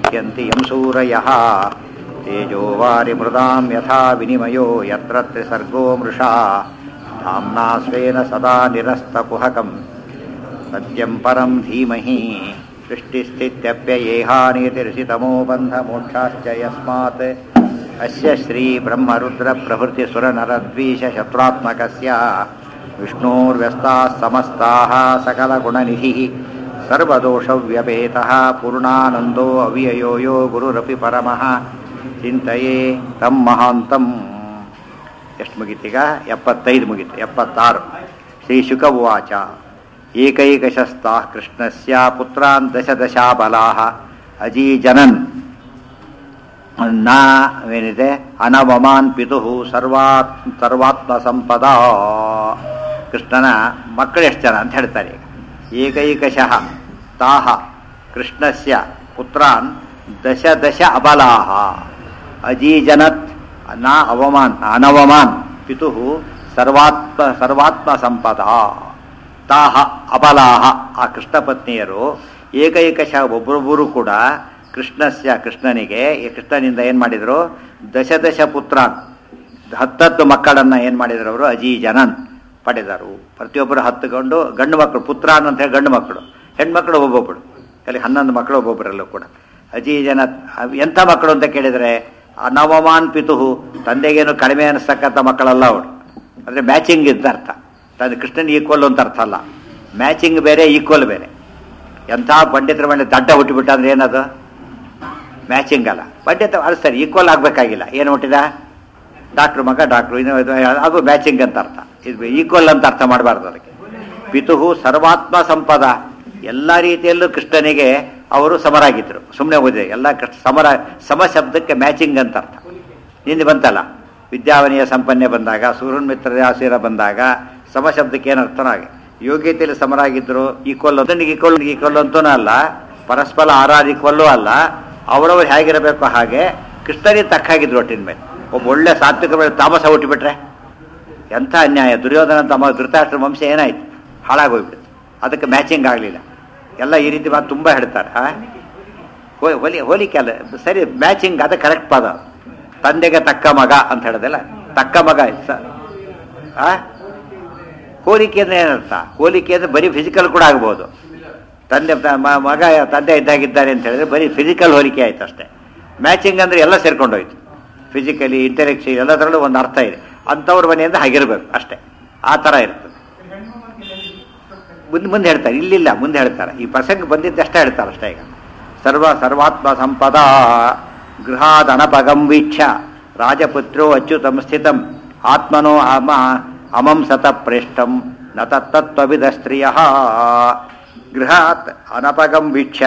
मुह्यन्ति यं सूरयः तेजो वारिमृदां यथा विनिमयो यत्र त्रिसर्गो मृषा धाम्ना स्वेन सदा निरस्तकुहकं सत्यं परं धीमहि सृष्टिस्थित्यप्ययेहानितिर्षितमो बन्धमोक्षाश्च यस्मात् अस्य श्रीब्रह्मरुद्रप्रभृतिसुरनरद्वीषशत्रुत्मकस्य विष्णोर्व्यस्ताः समस्ताः सकलगुणनिधिः सर्वदोषव्यपेतः पूर्णानन्दो अव्ययो यो गुरुरपि परमः ಚಿಂತೆಯೇ ತಮ್ಮ ಮಹಾಂತಂ ಎಷ್ಟು ಮುಗೀತೀಗ ಎಪ್ಪತ್ತೈದು ಮುಗೀತು ಎಪ್ಪತ್ತಾರು ಶ್ರೀ ಶುಕ ಉವಾಚ ಏಕೈಕಶಸ್ತಾ ಕೃಷ್ಣಸ್ಯ ಪುತ್ರಾನ್ ದಶ ದಶಾಬಲಾಹ ಅಜೀಜನನ್ ನಾವೇನಿದೆ ಅನವಮಾನ್ ಪಿತು ಸರ್ವಾತ್ ಸರ್ವಾತ್ಮ ಸಂಪದ ಕೃಷ್ಣನ ಮಕ್ಕಳು ಎಷ್ಟು ಜನ ಅಂತ ಹೇಳ್ತಾರೆ ಈಗ ಏಕೈಕಶಃ ತಾಹ ಕೃಷ್ಣಸ್ಯ ಪುತ್ರಾನ್ ದಶ ದಶ ಅಬಲಾಹ ಅಜೀಜನತ್ ನಾ ಅವಮಾನ್ ಅನವಮಾನ್ ಪಿತು ಸರ್ವಾತ್ಮ ಸರ್ವಾತ್ಮ ಸಂಪದ ತಾಹ ಅಬಲಾಹ ಆ ಕೃಷ್ಣ ಪತ್ನಿಯರು ಏಕೈಕಶಃ ಒಬ್ಬೊಬ್ಬರು ಕೂಡ ಕೃಷ್ಣಸ್ಯ ಕೃಷ್ಣನಿಗೆ ಈ ಕೃಷ್ಣನಿಂದ ಏನು ಮಾಡಿದರು ದಶ ದಶ ಪುತ್ರಾನ್ ಹತ್ತತ್ತು ಮಕ್ಕಳನ್ನು ಏನು ಮಾಡಿದ್ರು ಅವರು ಅಜೀಜನನ್ ಪಡೆದರು ಪ್ರತಿಯೊಬ್ಬರು ಹತ್ತುಕೊಂಡು ಗಂಡು ಮಕ್ಕಳು ಪುತ್ರಾನ್ ಅಂತ ಹೇಳಿ ಗಂಡು ಮಕ್ಕಳು ಹೆಣ್ಮಕ್ಳು ಒಬ್ಬೊಬ್ಬಳು ಅಲ್ಲಿ ಹನ್ನೊಂದು ಮಕ್ಕಳು ಒಬ್ಬೊಬ್ಬರಲ್ಲೂ ಕೂಡ ಅಜೀಜನ ಎಂಥ ಮಕ್ಕಳು ಅಂತ ಕೇಳಿದರೆ ನವಮಾನ್ ಪಿತುಹು ತಂದೆಗೇನು ಕಡಿಮೆ ಅನಿಸ್ತಕ್ಕಂಥ ಮಕ್ಕಳಲ್ಲ ಅವಳು ಅಂದರೆ ಮ್ಯಾಚಿಂಗ್ ಇದ್ದ ಅರ್ಥ ತಂದೆ ಕೃಷ್ಣನ್ ಈಕ್ವಲ್ ಅಂತ ಅರ್ಥ ಅಲ್ಲ ಮ್ಯಾಚಿಂಗ್ ಬೇರೆ ಈಕ್ವಲ್ ಬೇರೆ ಎಂಥ ಪಂಡಿತರ ಮೇಲೆ ದಡ್ಡ ಹುಟ್ಟಿಬಿಟ್ಟ ಅಂದ್ರೆ ಏನದು ಮ್ಯಾಚಿಂಗ್ ಅಲ್ಲ ಪಂಡಿತ ಅದು ಸರಿ ಈಕ್ವಲ್ ಆಗಬೇಕಾಗಿಲ್ಲ ಏನು ಹುಟ್ಟಿದ ಡಾಕ್ಟ್ರು ಮಗ ಡಾಕ್ಟ್ರು ಇನ್ನು ಇದು ಅದು ಮ್ಯಾಚಿಂಗ್ ಅಂತ ಅರ್ಥ ಇದು ಈಕ್ವಲ್ ಅಂತ ಅರ್ಥ ಮಾಡಬಾರ್ದು ಅದಕ್ಕೆ ಪಿತುಹು ಸರ್ವಾತ್ಮ ಸಂಪದ ಎಲ್ಲ ರೀತಿಯಲ್ಲೂ ಕೃಷ್ಣನಿಗೆ ಅವರು ಸಮರಾಗಿದ್ದರು ಸುಮ್ಮನೆ ಓದಿದೆ ಎಲ್ಲ ಕೃಷ್ಣ ಸಮರ ಸಮ ಶಬ್ದಕ್ಕೆ ಮ್ಯಾಚಿಂಗ್ ಅಂತ ಅರ್ಥ ನಿಂದು ಬಂತಲ್ಲ ವಿದ್ಯಾವನಿಯ ಸಂಪನ್ನೆ ಬಂದಾಗ ಸೂರ್ಯನ್ ಮಿತ್ರರಾಶಿರ ಬಂದಾಗ ಸಮ ಶಬ್ದಕ್ಕೆ ಏನು ಅರ್ಥನೋ ಹಾಗೆ ಯೋಗ್ಯತೆಯಲ್ಲಿ ಸಮರಾಗಿದ್ದರು ಈಕ್ವಲ್ ಅದನಿಗೆ ಈಕ್ವಲ್ ಈಕ್ವಲ್ ಅಂತೂ ಅಲ್ಲ ಪರಸ್ಪರ ಆರಾಧ ಈಕ್ವಲ್ಲೂ ಅಲ್ಲ ಅವರವ್ರು ಹೇಗಿರಬೇಕು ಹಾಗೆ ಕೃಷ್ಣನಿಗೆ ತಕ್ಕಾಗಿದ್ರು ಒಟ್ಟಿನ ಮೇಲೆ ಒಬ್ಬ ಒಳ್ಳೆ ಸಾತ್ವಿಕ ಮೇಲೆ ತಾಮಸ ಹುಟ್ಟಿಬಿಟ್ರೆ ಎಂಥ ಅನ್ಯಾಯ ದುರ್ಯೋಧನ ತಮ್ಮ ಧೃತರಾಷ್ಟ್ರ ವಂಶ ಏನಾಯ್ತು ಹಾಳಾಗೋಗ್ಬಿಡ್ತು ಅದಕ್ಕೆ ಮ್ಯಾಚಿಂಗ್ ಆಗಲಿಲ್ಲ ಎಲ್ಲ ಈ ರೀತಿ ಮಾತು ತುಂಬ ಹೇಳ್ತಾರೆ ಆ ಹೋಲಿ ಹೋಲಿಕೆ ಅಲ್ಲ ಸರಿ ಮ್ಯಾಚಿಂಗ್ ಅದು ಕರೆಕ್ಟ್ ಪದ ತಂದೆಗೆ ತಕ್ಕ ಮಗ ಅಂತ ಹೇಳೋದಲ್ಲ ತಕ್ಕ ಮಗ ಸ ಆ ಹೋಲಿಕೆ ಅಂದ್ರೆ ಏನರ್ಥ ಹೋಲಿಕೆ ಅಂದ್ರೆ ಬರೀ ಫಿಸಿಕಲ್ ಕೂಡ ಆಗ್ಬೋದು ತಂದೆ ತ- ಮ- ಮಗ ತಂದೆ ಇದ್ದಾಗಿದ್ದಾರೆ ಅಂತ ಹೇಳಿದ್ರೆ ಬರೀ ಫಿಸಿಕಲ್ ಹೋಲಿಕೆ ಆಯ್ತು ಅಷ್ಟೇ ಮ್ಯಾಚಿಂಗ್ ಅಂದ್ರೆ ಎಲ್ಲ ಸೇರ್ಕೊಂಡೋಯ್ತು ಫಿಸಿಕಲಿ ಇಂಟೆಲೆಕ್ಚುಯಲ್ ಎಲ್ಲದರಲ್ಲೂ ಒಂದು ಅರ್ಥ ಇದೆ ಅಂಥವ್ರ ಮನೆಯಿಂದ ಹಾಗಿರ್ಬೇಕು ಅಷ್ಟೇ ಆ ಥರ ಇರ್ತದೆ ಮುಂದೆ ಮುಂದೆ ಹೇಳ್ತಾರೆ ಇಲ್ಲಿಲ್ಲ ಮುಂದೆ ಹೇಳ್ತಾರೆ ಈ ಪ್ರಸಂಗ ಬಂದಿದ್ದಷ್ಟೇ ಹೇಳ್ತಾರೆ ಅಷ್ಟೇ ಈಗ ಸರ್ವ ಸರ್ವಾತ್ಮ ಸಂಪದ ಗೃಹಾದ ಅನಪಗಂ ವೀಕ್ಷ ರಾಜಪುತ್ರೋ ಅಚ್ಯುತಂ ಸ್ಥಿತಂ ಆತ್ಮನೋ ಅಮ ಅಮಂ ಸತ ಪ್ರೇಷ್ಠಂ ನ ತತ್ತತ್ವವಿದ ಸ್ತ್ರೀಯ ಗೃಹಾತ್ ಅನಪಗಂ ವೀಕ್ಷ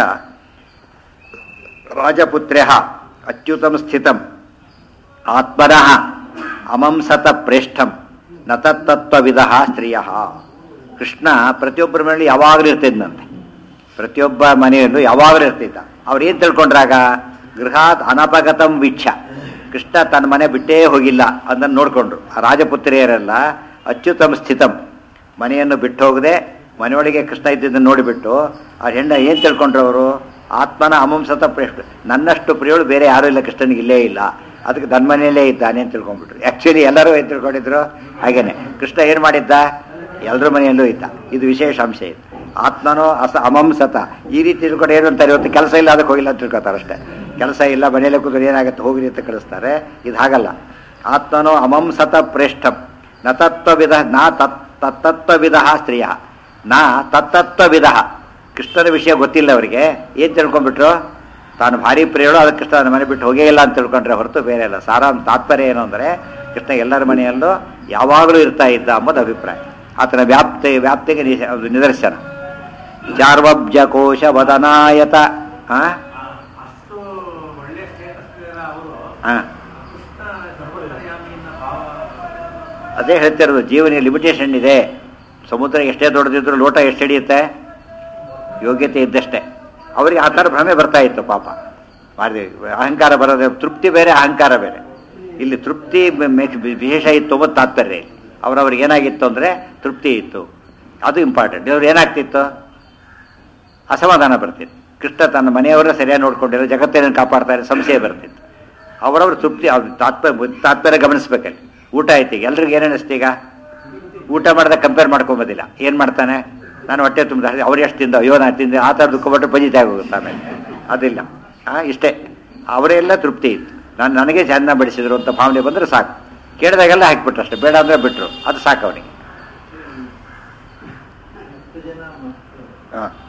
ರಾಜಪುತ್ರ್ಯ ಅಚ್ಯುತಂ ಸ್ಥಿತಂ ಆತ್ಮನಃ ಅಮಂಸತ ಪ್ರೇಷ್ಠಂ ನ ತತ್ತತ್ವವಿದ ಸ್ತ್ರೀಯ ಕೃಷ್ಣ ಪ್ರತಿಯೊಬ್ಬರ ಮನೆಯಲ್ಲಿ ಯಾವಾಗಲೂ ಇರ್ತಿದ್ನಂತೆ ಪ್ರತಿಯೊಬ್ಬ ಮನೆಯಲ್ಲೂ ಯಾವಾಗಲೂ ಇರ್ತಿದ್ದ ಅವ್ರು ಏನು ತಿಳ್ಕೊಂಡ್ರಾಗ ಗೃಹಾತ್ ಅನಪಗತಂ ವೀಕ್ಷ ಕೃಷ್ಣ ತನ್ನ ಮನೆ ಬಿಟ್ಟೇ ಹೋಗಿಲ್ಲ ಅದನ್ನು ನೋಡಿಕೊಂಡ್ರು ಆ ರಾಜಪುತ್ರಿಯರೆಲ್ಲ ಅಚ್ಯುತಂ ಸ್ಥಿತಂ ಮನೆಯನ್ನು ಬಿಟ್ಟು ಹೋಗದೆ ಮನೆಯೊಳಗೆ ಕೃಷ್ಣ ಇದ್ದಿದ್ದನ್ನು ನೋಡಿಬಿಟ್ಟು ಆ ಹೆಣ್ಣ ಏನು ತಿಳ್ಕೊಂಡ್ರು ಅವರು ಆತ್ಮನ ಅಮಂಸತ ಪ್ರೇಷ್ಠ ನನ್ನಷ್ಟು ಪ್ರಿಯಳು ಬೇರೆ ಯಾರೂ ಇಲ್ಲ ಕೃಷ್ಣನಿಗೆ ಇಲ್ಲೇ ಇಲ್ಲ ಅದಕ್ಕೆ ನನ್ನ ಮನೆಯಲ್ಲೇ ಇದ್ದಾನೆ ಅಂತ ತಿಳ್ಕೊಂಡ್ಬಿಟ್ರು ಆ್ಯಕ್ಚುಲಿ ಎಲ್ಲರೂ ಏನು ತಿಳ್ಕೊಂಡಿದ್ರು ಹಾಗೇನೆ ಕೃಷ್ಣ ಏನು ಮಾಡಿದ್ದ ಎಲ್ಲರ ಮನೆಯಲ್ಲೂ ಇದ್ದ ಇದು ವಿಶೇಷ ಅಂಶ ಇದು ಆತ್ಮನೋ ಅಸ ಅಮಂಸತ ಈ ರೀತಿ ತಿಳ್ಕೊಂಡು ಏನು ಅಂತಾರೆ ಇವತ್ತು ಕೆಲಸ ಇಲ್ಲ ಅದಕ್ಕೆ ಹೋಗಿಲ್ಲ ಅಂತ ತಿಳ್ಕೊತಾರೆ ಅಷ್ಟೇ ಕೆಲಸ ಇಲ್ಲ ಮನೆಯಲ್ಲೇ ಕೂತ್ಕೊಂಡು ಏನಾಗುತ್ತೆ ಹೋಗ್ರಿ ಅಂತ ಕಳಿಸ್ತಾರೆ ಇದು ಹಾಗಲ್ಲ ಆತ್ಮನೋ ಅಮಂಸತ ಪ್ರೇಷ್ಠಂ ನ ತತ್ವವಿಧ ನಾ ತತ್ ತತ್ತತ್ವವಿಧ ಸ್ತ್ರೀಯ ನಾ ತತ್ತತ್ವವಿಧ ಕೃಷ್ಣನ ವಿಷಯ ಗೊತ್ತಿಲ್ಲ ಅವರಿಗೆ ಏನು ತಿಳ್ಕೊಂಡ್ಬಿಟ್ರು ತಾನು ಭಾರಿ ಪ್ರಿಯಳು ಅದಕ್ಕೆ ಕೃಷ್ಣ ನನ್ನ ಮನೆ ಬಿಟ್ಟು ಹೋಗೇ ಇಲ್ಲ ಅಂತ ತಿಳ್ಕೊಂಡ್ರೆ ಹೊರತು ಬೇರೆ ಇಲ್ಲ ಸಾರ ತಾತ್ಪರ್ಯ ಏನು ಅಂದರೆ ಕೃಷ್ಣ ಎಲ್ಲರ ಮನೆಯಲ್ಲೂ ಯಾವಾಗಲೂ ಇರ್ತಾ ಇದ್ದ ಅಂಬುದು ಅಭಿಪ್ರಾಯ ಆತನ ವ್ಯಾಪ್ತಿ ವ್ಯಾಪ್ತಿಗೆ ನಿ- ಅದು ನಿದರ್ಶನ ಚಾರ್ವಬ್ಜ ಕೋಶ ವದನಾಯತ ಹಾಂ ಅಷ್ಟು ಒಳ್ಳೆ ಸ್ಟೇಟಸ್ ಅವರು ಹಾಂ ಕೃಷ್ಣ ಸರ್ವೋತ್ತರಯಾಮಿಯನ್ನ ಭಾವ ಅದೇ ಹೇಳ್ತಿರೋದು ಜೀವನ ಲಿಮಿಟೇಷನ್ ಇದೆ ಸಮುದ್ರ ಎಷ್ಟೇ ದೊಡ್ಡದಿದ್ರು ಲೋಟ ಎಷ್ಟು ಹಿಡಿಯುತ್ತೆ ಯೋಗ್ಯತೆ ಇದ್ದಷ್ಟೇ ಅವರಿಗೆ ಆ ಥರ ಭ್ರಮೆ ಬರ್ತಾ ಇತ್ತು ಪಾಪ ಮಾಡಿದೆ ಅಹಂಕಾರ ಬರೋದೇ ತೃಪ್ತಿ ಬೇರೆ ಅಹಂಕಾರ ಬೇರೆ ಇಲ್ಲಿ ತೃಪ್ತಿ ಮೆ- ಮೆ- ವಿಶೇಷ ಇತ್ತು ಮತ್ತು ತಾತ್ಪರ್ಯ ಇಲ್ಲಿ ಅವ್ರವ್ರಿಗೆ ಏನಾಗಿತ್ತು ಅಂದರೆ ತೃಪ್ತಿ ಇತ್ತು ಅದು ಇಂಪಾರ್ಟೆಂಟ್ ಇವ್ರು ಏನಾಗ್ತಿತ್ತು ಅಸಮಾಧಾನ ಬರ್ತಿತ್ತು ಕೃಷ್ಣ ತನ್ನ ಮನೆಯವರ ಸರಿಯಾಗಿ ನೋಡ್ಕೊಂಡಿರೋ ಜಗತ್ತೇನನ್ನು ಕಾಪಾಡ್ತಾರೆ ಸಂಶಯ ಬರ್ತಿತ್ತು ಅವರವ್ರ ತೃಪ್ತಿ ಅವ್ರ ತಾತ್ಪರ್ಯ ತಾತ್ಪರ್ಯ ಗಮನಿಸ್ಬೇಕಲ್ಲಿ ಊಟ ಆಯ್ತು ಈಗ ಎಲ್ರಿಗೂ ಏನೇನು ಅನಿಸ್ತು ಈಗ ಊಟ ಮಾಡಿದಾಗ ಕಂಪೇರ್ ಮಾಡ್ಕೊಂಬೋದಿಲ್ಲ ಏನು ಮಾಡ್ತಾನೆ ನಾನು ಹೊಟ್ಟೆ ತುಂಬ ಅವ್ರು ಎಷ್ಟು ತಿಂದ ಅಯ್ಯೋ ನಾನು ತಿಂದೆ ಆ ಥರ ದುಃಖಪಟ್ಟು ಪಜಿತ ಆಗೋಗುತ್ತೆ ಆಮೇಲೆ ಅದಿಲ್ಲ ಆ, ಇಷ್ಟೇ ಅವರೆಲ್ಲ ತೃಪ್ತಿ ಇತ್ತು ನಾನು ನನಗೆ ಚೆನ್ನ ಬಡಿಸಿದ್ರು ಅಂತ ಭಾವನೆ ಬಂದರೆ ಸಾಕು ಕೇಳಿದಾಗೆಲ್ಲ ಹಾಕಿಬಿಟ್ರು ಅಷ್ಟೇ ಬೇಡ ಅಂದರೆ ಬಿಟ್ಟರು ಅದು ಸಾಕು ಅವನಿಗೆ ಹಾಂ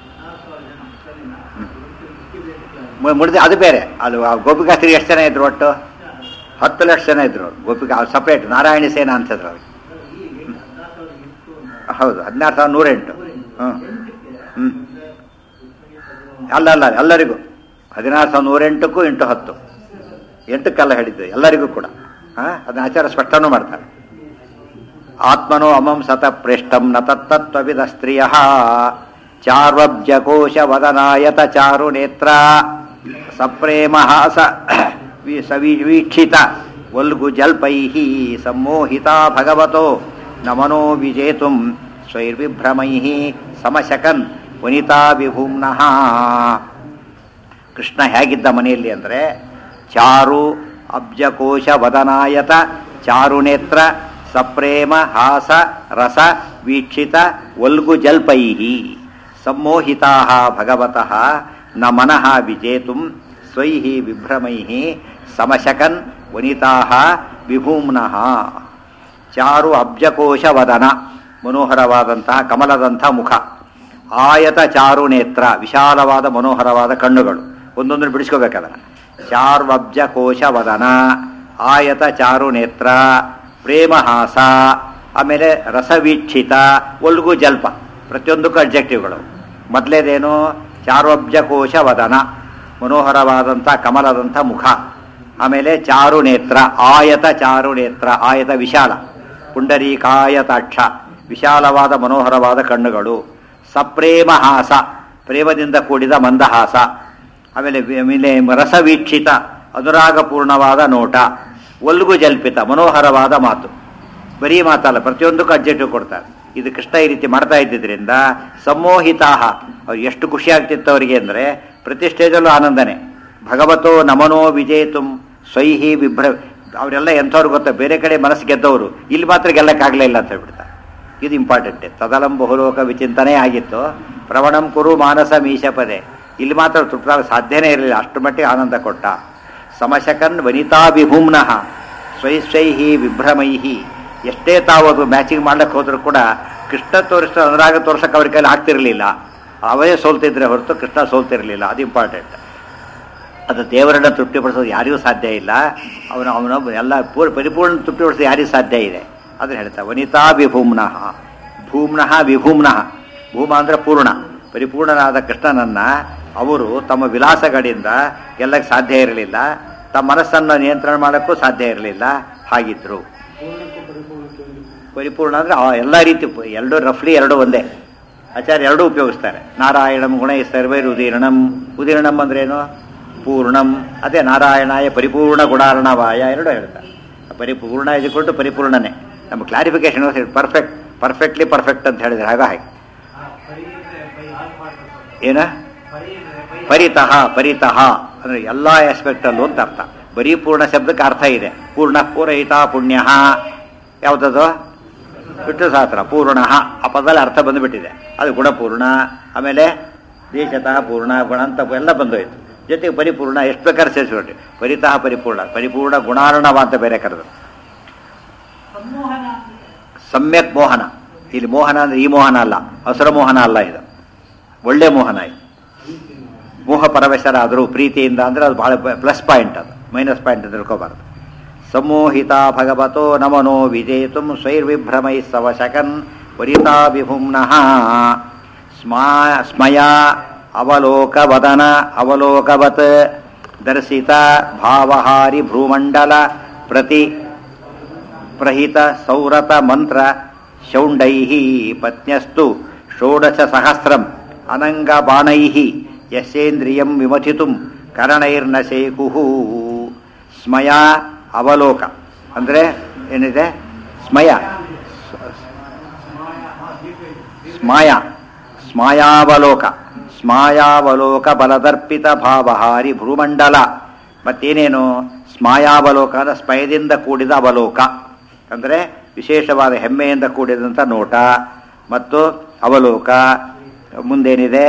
ಮುಡಿದ ಅದು ಬೇರೆ ಅದು ಆ ಗೋಪಿಕಾಸ್ತ್ರಿ ಎಷ್ಟು ಜನ ಇದ್ರು ಒಟ್ಟು ಹತ್ತು ಲಕ್ಷ ಜನ ಇದ್ರು ಅವ್ರು. ಗೋಪಿಕಾ ಸಪ್ರೇಟ್ ನಾರಾಯಣ ಸೇನಾ ಅಂತಿದ್ರು ಅವ್ರಿಗೆ ಹೌದು ಹದಿನಾರು ಸಾವಿರದ ನೂರೆಂಟು ಹ್ಞೂ ಹ್ಞೂ ಅಲ್ಲ ಅಲ್ಲ ಎಲ್ಲರಿಗೂ ಹದಿನಾರು ಸಾವಿರದ ನೂರೆಂಟಕ್ಕೂ ಇಂಟು ಹತ್ತು ಎಂಟಕ್ಕೆಲ್ಲ ಹೇಳಿದ್ದು ಎಲ್ಲರಿಗೂ ಕೂಡ ಹಾಂ ಅದನ್ನ ಆಚಾರ ಸ್ಪಷ್ಟನೂ ಮಾಡ್ತಾರೆ ಆತ್ಮನೋ ಅಮಂ ಸತ ಪ್ರೇಷ್ಟಂ ನ ತತ್ತತ್ವವಿದ ಸ್ತ್ರಿಯ ಚಾರ್ವಬ್ಜಕೋಶ ವದನಾಯತ ಚಾರು ನೇತ್ರ ಸಪ್ರೇಮ ಹಾಸ ವಿ- ಸವಿ ವೀಕ್ಷಿತ ವಲ್ಗು ಜಲ್ಪೈ ಸಮ್ಮೋಹಿತ ಭಗವತೋ ನಮನೋ ವಿಜೇತುಂ ಸ್ವೈರ್ವಿಭ್ರಮೈ ಸಮಶಕನ್ ವನಿತಾ ವಿಭೂಮ್ನಃ ಕೃಷ್ಣ ಹೇಗಿದ್ದ ಮನೆಯಲ್ಲಿ ಅಂದರೆ ಚಾರು ಅಬ್ಜಕೋಶ ವದನಾಯತ ಚಾರುನೇತ್ರ ಸಪ್ರೇಮ ಹಾಸ ರಸ ವೀಕ್ಷಿತ ವಲ್ಗು ಜಲ್ಪೈ ಸಮ್ಮೋಹಿತಾ ಭಗವತಃ ನ ಮನಃ ವಿಜೇತುಂ ಸ್ವೈ ವಿಭ್ರಮೈ ಸಮಶಕನ್ ವನಿತಾ ವಿಭೂಮ್ನಃ ಚಾರು ಅಬ್ಜಕೋಶ ವದನ ಮನೋಹರವಾದಂತಹ ಕಮಲದಂಥ ಮುಖ ಆಯತ ಚಾರು ನೇತ್ರ ವಿಶಾಲವಾದ ಮನೋಹರವಾದ ಕಣ್ಣುಗಳು ಒಂದೊಂದನ್ನು ಬಿಡಿಸ್ಕೋಬೇಕದನ್ನ ಚಾರ್ವಬ್ಜ ಕೋಶ ವದನ ಆಯತ ಚಾರು ನೇತ್ರ ಪ್ರೇಮಹಾಸ ಆಮೇಲೆ ರಸವೀಕ್ಷಿತ ಒಲ್ಗು ಜಲ್ಪ ಪ್ರತಿಯೊಂದಕ್ಕೂ ಅಬ್ಜೆಕ್ಟಿವ್ಗಳು ಮೊದಲೇದೇನು ಚಾರ್ವಬ್ಜ ಕೋಶ ವದನ ಮನೋಹರವಾದಂಥ ಕಮಲದಂಥ ಮುಖ ಆಮೇಲೆ ಚಾರು ನೇತ್ರ ಆಯತ ಚಾರು ನೇತ್ರ ಆಯತ ವಿಶಾಲ ಪುಂಡರೀಕಾಯತಾಕ್ಷ ವಿಶಾಲವಾದ ಮನೋಹರವಾದ ಕಣ್ಣುಗಳು ಸಪ್ರೇಮ ಹಾಸ ಪ್ರೇಮದಿಂದ ಕೂಡಿದ ಮಂದಹಾಸ ಆಮೇಲೆ ವಿ- ಆಮೇಲೆ ರಸವೀಕ್ಷಿತ ಅನುರಾಗಪೂರ್ಣವಾದ ನೋಟ ಒಲ್ಗು ಜಲ್ಪಿತ ಮನೋಹರವಾದ ಮಾತು ಬರೀ ಮಾತಲ್ಲ ಪ್ರತಿಯೊಂದಕ್ಕೂ ಅಡ್ಜೆಕ್ಟಿವ್ ಕೊಡ್ತಾರೆ ಇದು ಕೃಷ್ಣ ಈ ರೀತಿ ಮಾಡ್ತಾ ಇದ್ದಿದ್ರಿಂದ ಸಮ್ಮೋಹಿತಾಹ ಅವ್ರು ಎಷ್ಟು ಖುಷಿ ಆಗ್ತಿತ್ತು ಅವರಿಗೆ ಅಂದರೆ ಪ್ರತಿ ಸ್ಟೇಜಲ್ಲೂ ಆನಂದನೆ ಭಗವತೋ ನಮನೋ ವಿಜೇತುಂ ಸ್ವೈಹಿ ವಿಭ್ರ ಅವರೆಲ್ಲ ಎಂಥವ್ರು ಗೊತ್ತಾ ಬೇರೆ ಕಡೆ ಮನಸ್ಸು ಗೆದ್ದವರು ಇಲ್ಲಿ ಮಾತ್ರ ಗೆಲ್ಲಕ್ಕಾಗಲೇ ಇಲ್ಲ ಅಂತ ಹೇಳ್ಬಿಡ್ತಾರೆ ಇದು ಇಂಪಾರ್ಟೆಂಟ್ ತದಲಂ ಬಹುಲೋಕ ವಿಚಿಂತನೆ ಆಗಿತ್ತು ಪ್ರವಣಂ ಕುರು ಮಾನಸ ಮೀಶಪದೆ ಇಲ್ಲಿ ಮಾತ್ರ ತೃಪ್ತಾಗ ಸಾಧ್ಯನೇ ಇರಲಿಲ್ಲ ಅಷ್ಟು ಮಟ್ಟಿಗೆ ಆನಂದ ಕೊಟ್ಟ ಸಮಶಕನ್ ವನಿತಾ ವಿಭೂಮ್ನಃ ಸ್ವೈ ಸ್ವೈಹಿ ವಿಭ್ರಮೈಹಿ ಎಷ್ಟೇ ತಾವು ಅದು ಮ್ಯಾಚಿಂಗ್ ಮಾಡ್ಲಿಕ್ಕೆ ಹೋದ್ರು ಕೂಡ ಕೃಷ್ಣ ತೋರಿಸ ಅನುರಾಗ ತೋರ್ಸಕ್ಕೆ ಅವ್ರ ಕೈಲಿ ಆಗ್ತಿರ್ಲಿಲ್ಲ ಅವೇ ಸೋಲ್ತಿದ್ರೆ ಹೊರತು ಕೃಷ್ಣ ಸೋಲ್ತಿರ್ಲಿಲ್ಲ ಅದು ಇಂಪಾರ್ಟೆಂಟ್ ಅದು ದೇವರನ್ನ ತೃಪ್ತಿಪಡಿಸೋದು ಯಾರಿಗೂ ಸಾಧ್ಯ ಇಲ್ಲ ಅವನು ಅವನೊಬ್ಬ ಎಲ್ಲ ಪೂರ್ ಪರಿಪೂರ್ಣ ತೃಪ್ತಿಪಡಿಸೋದು ಯಾರಿಗೂ ಸಾಧ್ಯ ಇದೆ ಅದನ್ನ ಹೇಳ್ತಾ ವನಿತಾ ವಿಭೂಮ್ನಃ ಭೂಮ್ನಃ ವಿಭೂಮ್ನಃ ಭೂಮ ಅಂದ್ರೆ ಪೂರ್ಣ ಪರಿಪೂರ್ಣನಾದ ಕೃಷ್ಣನನ್ನ ಅವರು ತಮ್ಮ ವಿಲಾಸಗಳಿಂದ ಗೆಲ್ಲಕ್ಕೆ ಸಾಧ್ಯ ಇರಲಿಲ್ಲ ತಮ್ಮ ಮನಸ್ಸನ್ನು ನಿಯಂತ್ರಣ ಮಾಡೋಕ್ಕೂ ಸಾಧ್ಯ ಇರಲಿಲ್ಲ ಹಾಗಿದ್ರು ಪರಿಪೂರ್ಣ ಅಂದ್ರೆ ಆ ಎಲ್ಲ ರೀತಿ ಪ- ಎರಡು ರಫ್ಲಿ ಎರಡು ಒಂದೇ ಆಚಾರ್ಯ ಎರಡೂ ಉಪಯೋಗಿಸ್ತಾರೆ ನಾರಾಯಣಂ ಗುಣ ಸರ್ವೈರ್ ಉದೀರ್ಣಂ ಉದೀರ್ಣಂ ಅಂದ್ರೇನು ಪೂರ್ಣಂ ಅದೇ ನಾರಾಯಣಾಯ ಪರಿಪೂರ್ಣ ಗುಣಾರ್ಣವಾಯ ಎರಡು ಹೇಳ್ತಾರೆ ಪರಿಪೂರ್ಣ ಇದ್ಕೊಂಡು ಪರಿಪೂರ್ಣನೇ ನಮ್ಮ ಕ್ಲಾರಿಫಿಕೇಶನ್ ಪರ್ಫೆಕ್ಟ್ ಪರ್ಫೆಕ್ಟ್ಲಿ ಪರ್ಫೆಕ್ಟ್ ಅಂತ ಹೇಳಿದ್ರೆ ಹಾಗ ಹಾಗೆ ಪರಿ ಅಂದ್ರೆ ಪೈ ಹಾಗೆ ಮಾಡ್ತಾರೆ ಏನ ಪರಿ ಅಂದ್ರೆ ಪೈ ಪರಿತಃ ಪರಿತಃ ಅಂದ್ರೆ ಎಲ್ಲ ಆಸ್ಪೆಕ್ಟಲ್ಲೂ ಅಂತ ಅರ್ಥ ಬರೀ ಪೂರ್ಣ ಶಬ್ದಕ್ಕೆ ಅರ್ಥ ಇದೆ ಪೂರ್ಣ ಪೂರಹಿತ ಪುಣ್ಯ ಯಾವುದದು ಬಿಟ್ಟು ಶಾಸ್ತ್ರ ಪೂರ್ಣ ಆ ಪದದಲ್ಲಿ ಅರ್ಥ ಬಂದುಬಿಟ್ಟಿದೆ ಅದು ಗುಣಪೂರ್ಣ ಆಮೇಲೆ ದೇಶತಃ ಪೂರ್ಣ ಗುಣ ಅಂತ ಎಲ್ಲ ಬಂದೋಯ್ತು ಜೊತೆಗೆ ಪರಿಪೂರ್ಣ ಎಷ್ಟು ಬೇಕಾದ್ರೆ ಸೇರಿಸ್ಬಿಟ್ರಿ ಪರಿತಃ ಪರಿಪೂರ್ಣ ಪರಿಪೂರ್ಣ ಗುಣಾರ್ಣವ ಅಂತ ಬೇರೆ ಕರೆದು ಸಂಮೋಹನ ಸಮ್ಯಕ್ ಮೋಹನ ಇಲ್ಲಿ ಮೋಹನ ಅಂದ್ರೆ ಈ ಮೋಹನ ಅಲ್ಲ ಹಸುರ ಮೋಹನ ಅಲ್ಲ ಇದು ಒಳ್ಳೆ ಮೋಹನ ಇದು ಮೋಹ ಪರವಶರಾದರು ಪ್ರೀತಿಯಿಂದ ಅಂದ್ರೆ ಅದು ಬಹಳ ಪ್ಲಸ್ ಪಾಯಿಂಟ್ ಅದು ಮೈನಸ್ ಪಾಯಿಂಟ್ ಅಂತ ತಿಳ್ಕೊಬಾರ್ದು ಸಮೋಹಿತ ಭಗವತೋ ನಮನೋ ವಿಜೇತುಂ ಸ್ವೈರ್ವಿಭ್ರಮೈ ಸವಶಕನ್ ವರಿತಾ ವಿಭುಮ್ನಃ ಸ್ಮಾ ಸ್ಮಯ ಅವಲೋಕವದನ ಅವಲೋಕವತ್ ದರ್ಶಿತ ಭಾವಹಾರಿ ಭ್ರೂಮಂಡಲ ಪ್ರತಿ ಪ್ರಹಿತ ಸೌರತ ಮಂತ್ರ ಶೌಂಡೈ ಪತ್ನ್ಯಸ್ತು ಷೋಡಶ ಸಹಸ್ರಂ ಅನಂಗ ಬಾಣೈ ಯಶೇಂದ್ರಿಯಂ ವಿಮಥಿತು ಕರಣೈರ್ನ ಶೇಕು ಸ್ಮಯ ಅವಲೋಕ ಅಂದರೆ ಏನಿದೆ ಸ್ಮಯ ಸ್ಮಾಯ ಸ್ಮಾಯಾವಲೋಕ ಸ್ಮಾಯಾವಲೋಕ ಬಲದರ್ಪಿತ ಭಾವಹಾರಿ ಭ್ರೂಮಂಡಲ ಮತ್ತೇನೇನು ಸ್ಮಾಯಾವಲೋಕ ಅಂದ್ರೆ ಸ್ಮಯದಿಂದ ಕೂಡಿದ ಅವಲೋಕ ಅಂದರೆ ವಿಶೇಷವಾದ ಹೆಮ್ಮೆಯಿಂದ ಕೂಡಿದಂಥ ನೋಟ ಮತ್ತು ಅವಲೋಕ ಮುಂದೇನಿದೆ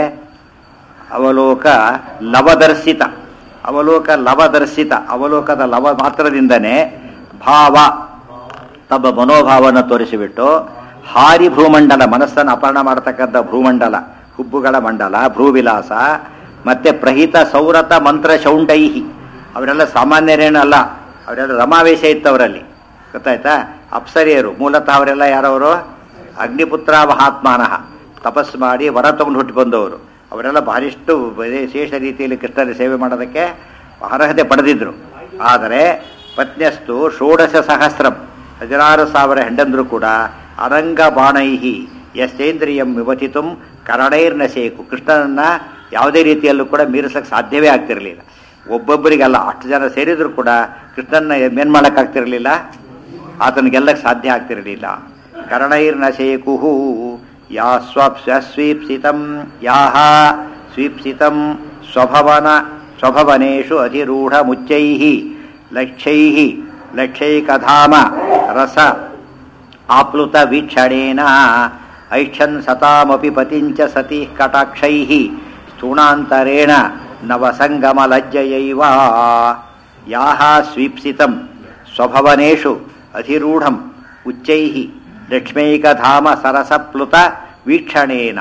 ಅವಲೋಕ ಲವದರ್ಶಿತ ಅವಲೋಕ ಲವದರ್ಶಿತ ಅವಲೋಕದ ಲವ ಮಾತ್ರದಿಂದನೇ ಭಾವ ತಮ್ಮ ಮನೋಭಾವವನ್ನು ತೋರಿಸಿಬಿಟ್ಟು ಹಾರಿ ಭ್ರೂಮಂಡಲ ಮನಸ್ಸನ್ನು ಅಪಹರಣ ಮಾಡತಕ್ಕಂಥ ಭ್ರೂಮಂಡಲ ಹುಬ್ಬುಗಳ ಮಂಡಲ ಭ್ರೂವಿಲಾಸ ಮತ್ತೆ ಪ್ರಹಿತ ಸೌರತ ಮಂತ್ರ ಶೌಂಡೈಹಿ ಅವರೆಲ್ಲ ಸಾಮಾನ್ಯರೇನಲ್ಲ ಅವರೆಲ್ಲ ರಮಾವೇಶ ಇತ್ತು ಅವರಲ್ಲಿ ಗೊತ್ತಾಯ್ತಾ ಅಪ್ಸರಿಯರು ಮೂಲತಃ ಅವರೆಲ್ಲ ಯಾರವರು ಅಗ್ನಿಪುತ್ರ ಮಹಾತ್ಮಾನಃ ತಪಸ್ಸು ಮಾಡಿ ವರ ತಗೊಂಡು ಹುಟ್ಟು ಬಂದವರು ಅವರೆಲ್ಲ ಬಹಳಷ್ಟು ವಿಶೇಷ ರೀತಿಯಲ್ಲಿ ಕೃಷ್ಣನ ಸೇವೆ ಮಾಡೋದಕ್ಕೆ ಅರ್ಹತೆ ಪಡೆದಿದ್ರು ಆದರೆ ಪತ್ನ್ಯಸ್ತು ಷೋಡಶ ಸಹಸ್ರಂ ಹದಿನಾರು ಸಾವಿರ ಹೆಂಡಂದ್ರು ಕೂಡ ಅರಂಗ ಬಾಣೈಹಿ ಯಸ್ತೇಂದ್ರಿಯಂ ವಿವತಿತು ಕರಣೈರ್ನಶೇಕು ಕೃಷ್ಣನನ್ನ ಯಾವುದೇ ರೀತಿಯಲ್ಲೂ ಕೂಡ ಮೀರಿಸಕ್ಕೆ ಸಾಧ್ಯವೇ ಆಗ್ತಿರಲಿಲ್ಲ ಒಬ್ಬೊಬ್ಬರಿಗಲ್ಲ ಅಷ್ಟು ಜನ ಸೇರಿದ್ರು ಕೂಡ ಕೃಷ್ಣನ ಏನ್ ಮಾಡೋಕ್ಕಾಗ್ತಿರಲಿಲ್ಲ ಆತನಿಗೆಲ್ಲಕ್ಕೆ ಸಾಧ್ಯ ಆಗ್ತಿರಲಿಲ್ಲ ಕರ್ಣೈರ್ನಶೇಕುಹು ಯಾ ಸ್ವೀಪ್ಸಿತಂ ಯಾಹ ಸ್ವೀಪ್ಸಿತಂ ಸ್ವಭವನ ಸ್ವಭವನೇಷು ಅಧಿರೂಢ ಮುಚ್ಚೈ ಲಕ್ಷ್ಯೈ ಲಕ್ಷ್ಯೈಕಧಾಮ ರಸ ಆಪ್ಲುತ ವೀಕ್ಷಣೇನ ಐಕ್ಷನ್ ಸತಾಮಪಿ ಪತಿಂಚ ಸತಿ ಕಟಾಕ್ಷೈ ಸ್ಥೂಣಾಂತರೇಣ ನವಸಂಗಮಲಜ್ಜಯೈವ ಯಾಹ ಸ್ವೀಪ್ಸಿತಂ ಸ್ವಭವನೇಷು ಅಧಿರೂಢಂ ಉಚ್ಚೈ ಲಕ್ಷ್ಮೈಕಧಾಮ ಸರಸಪ್ಲುತ ವೀಕ್ಷಣೇನ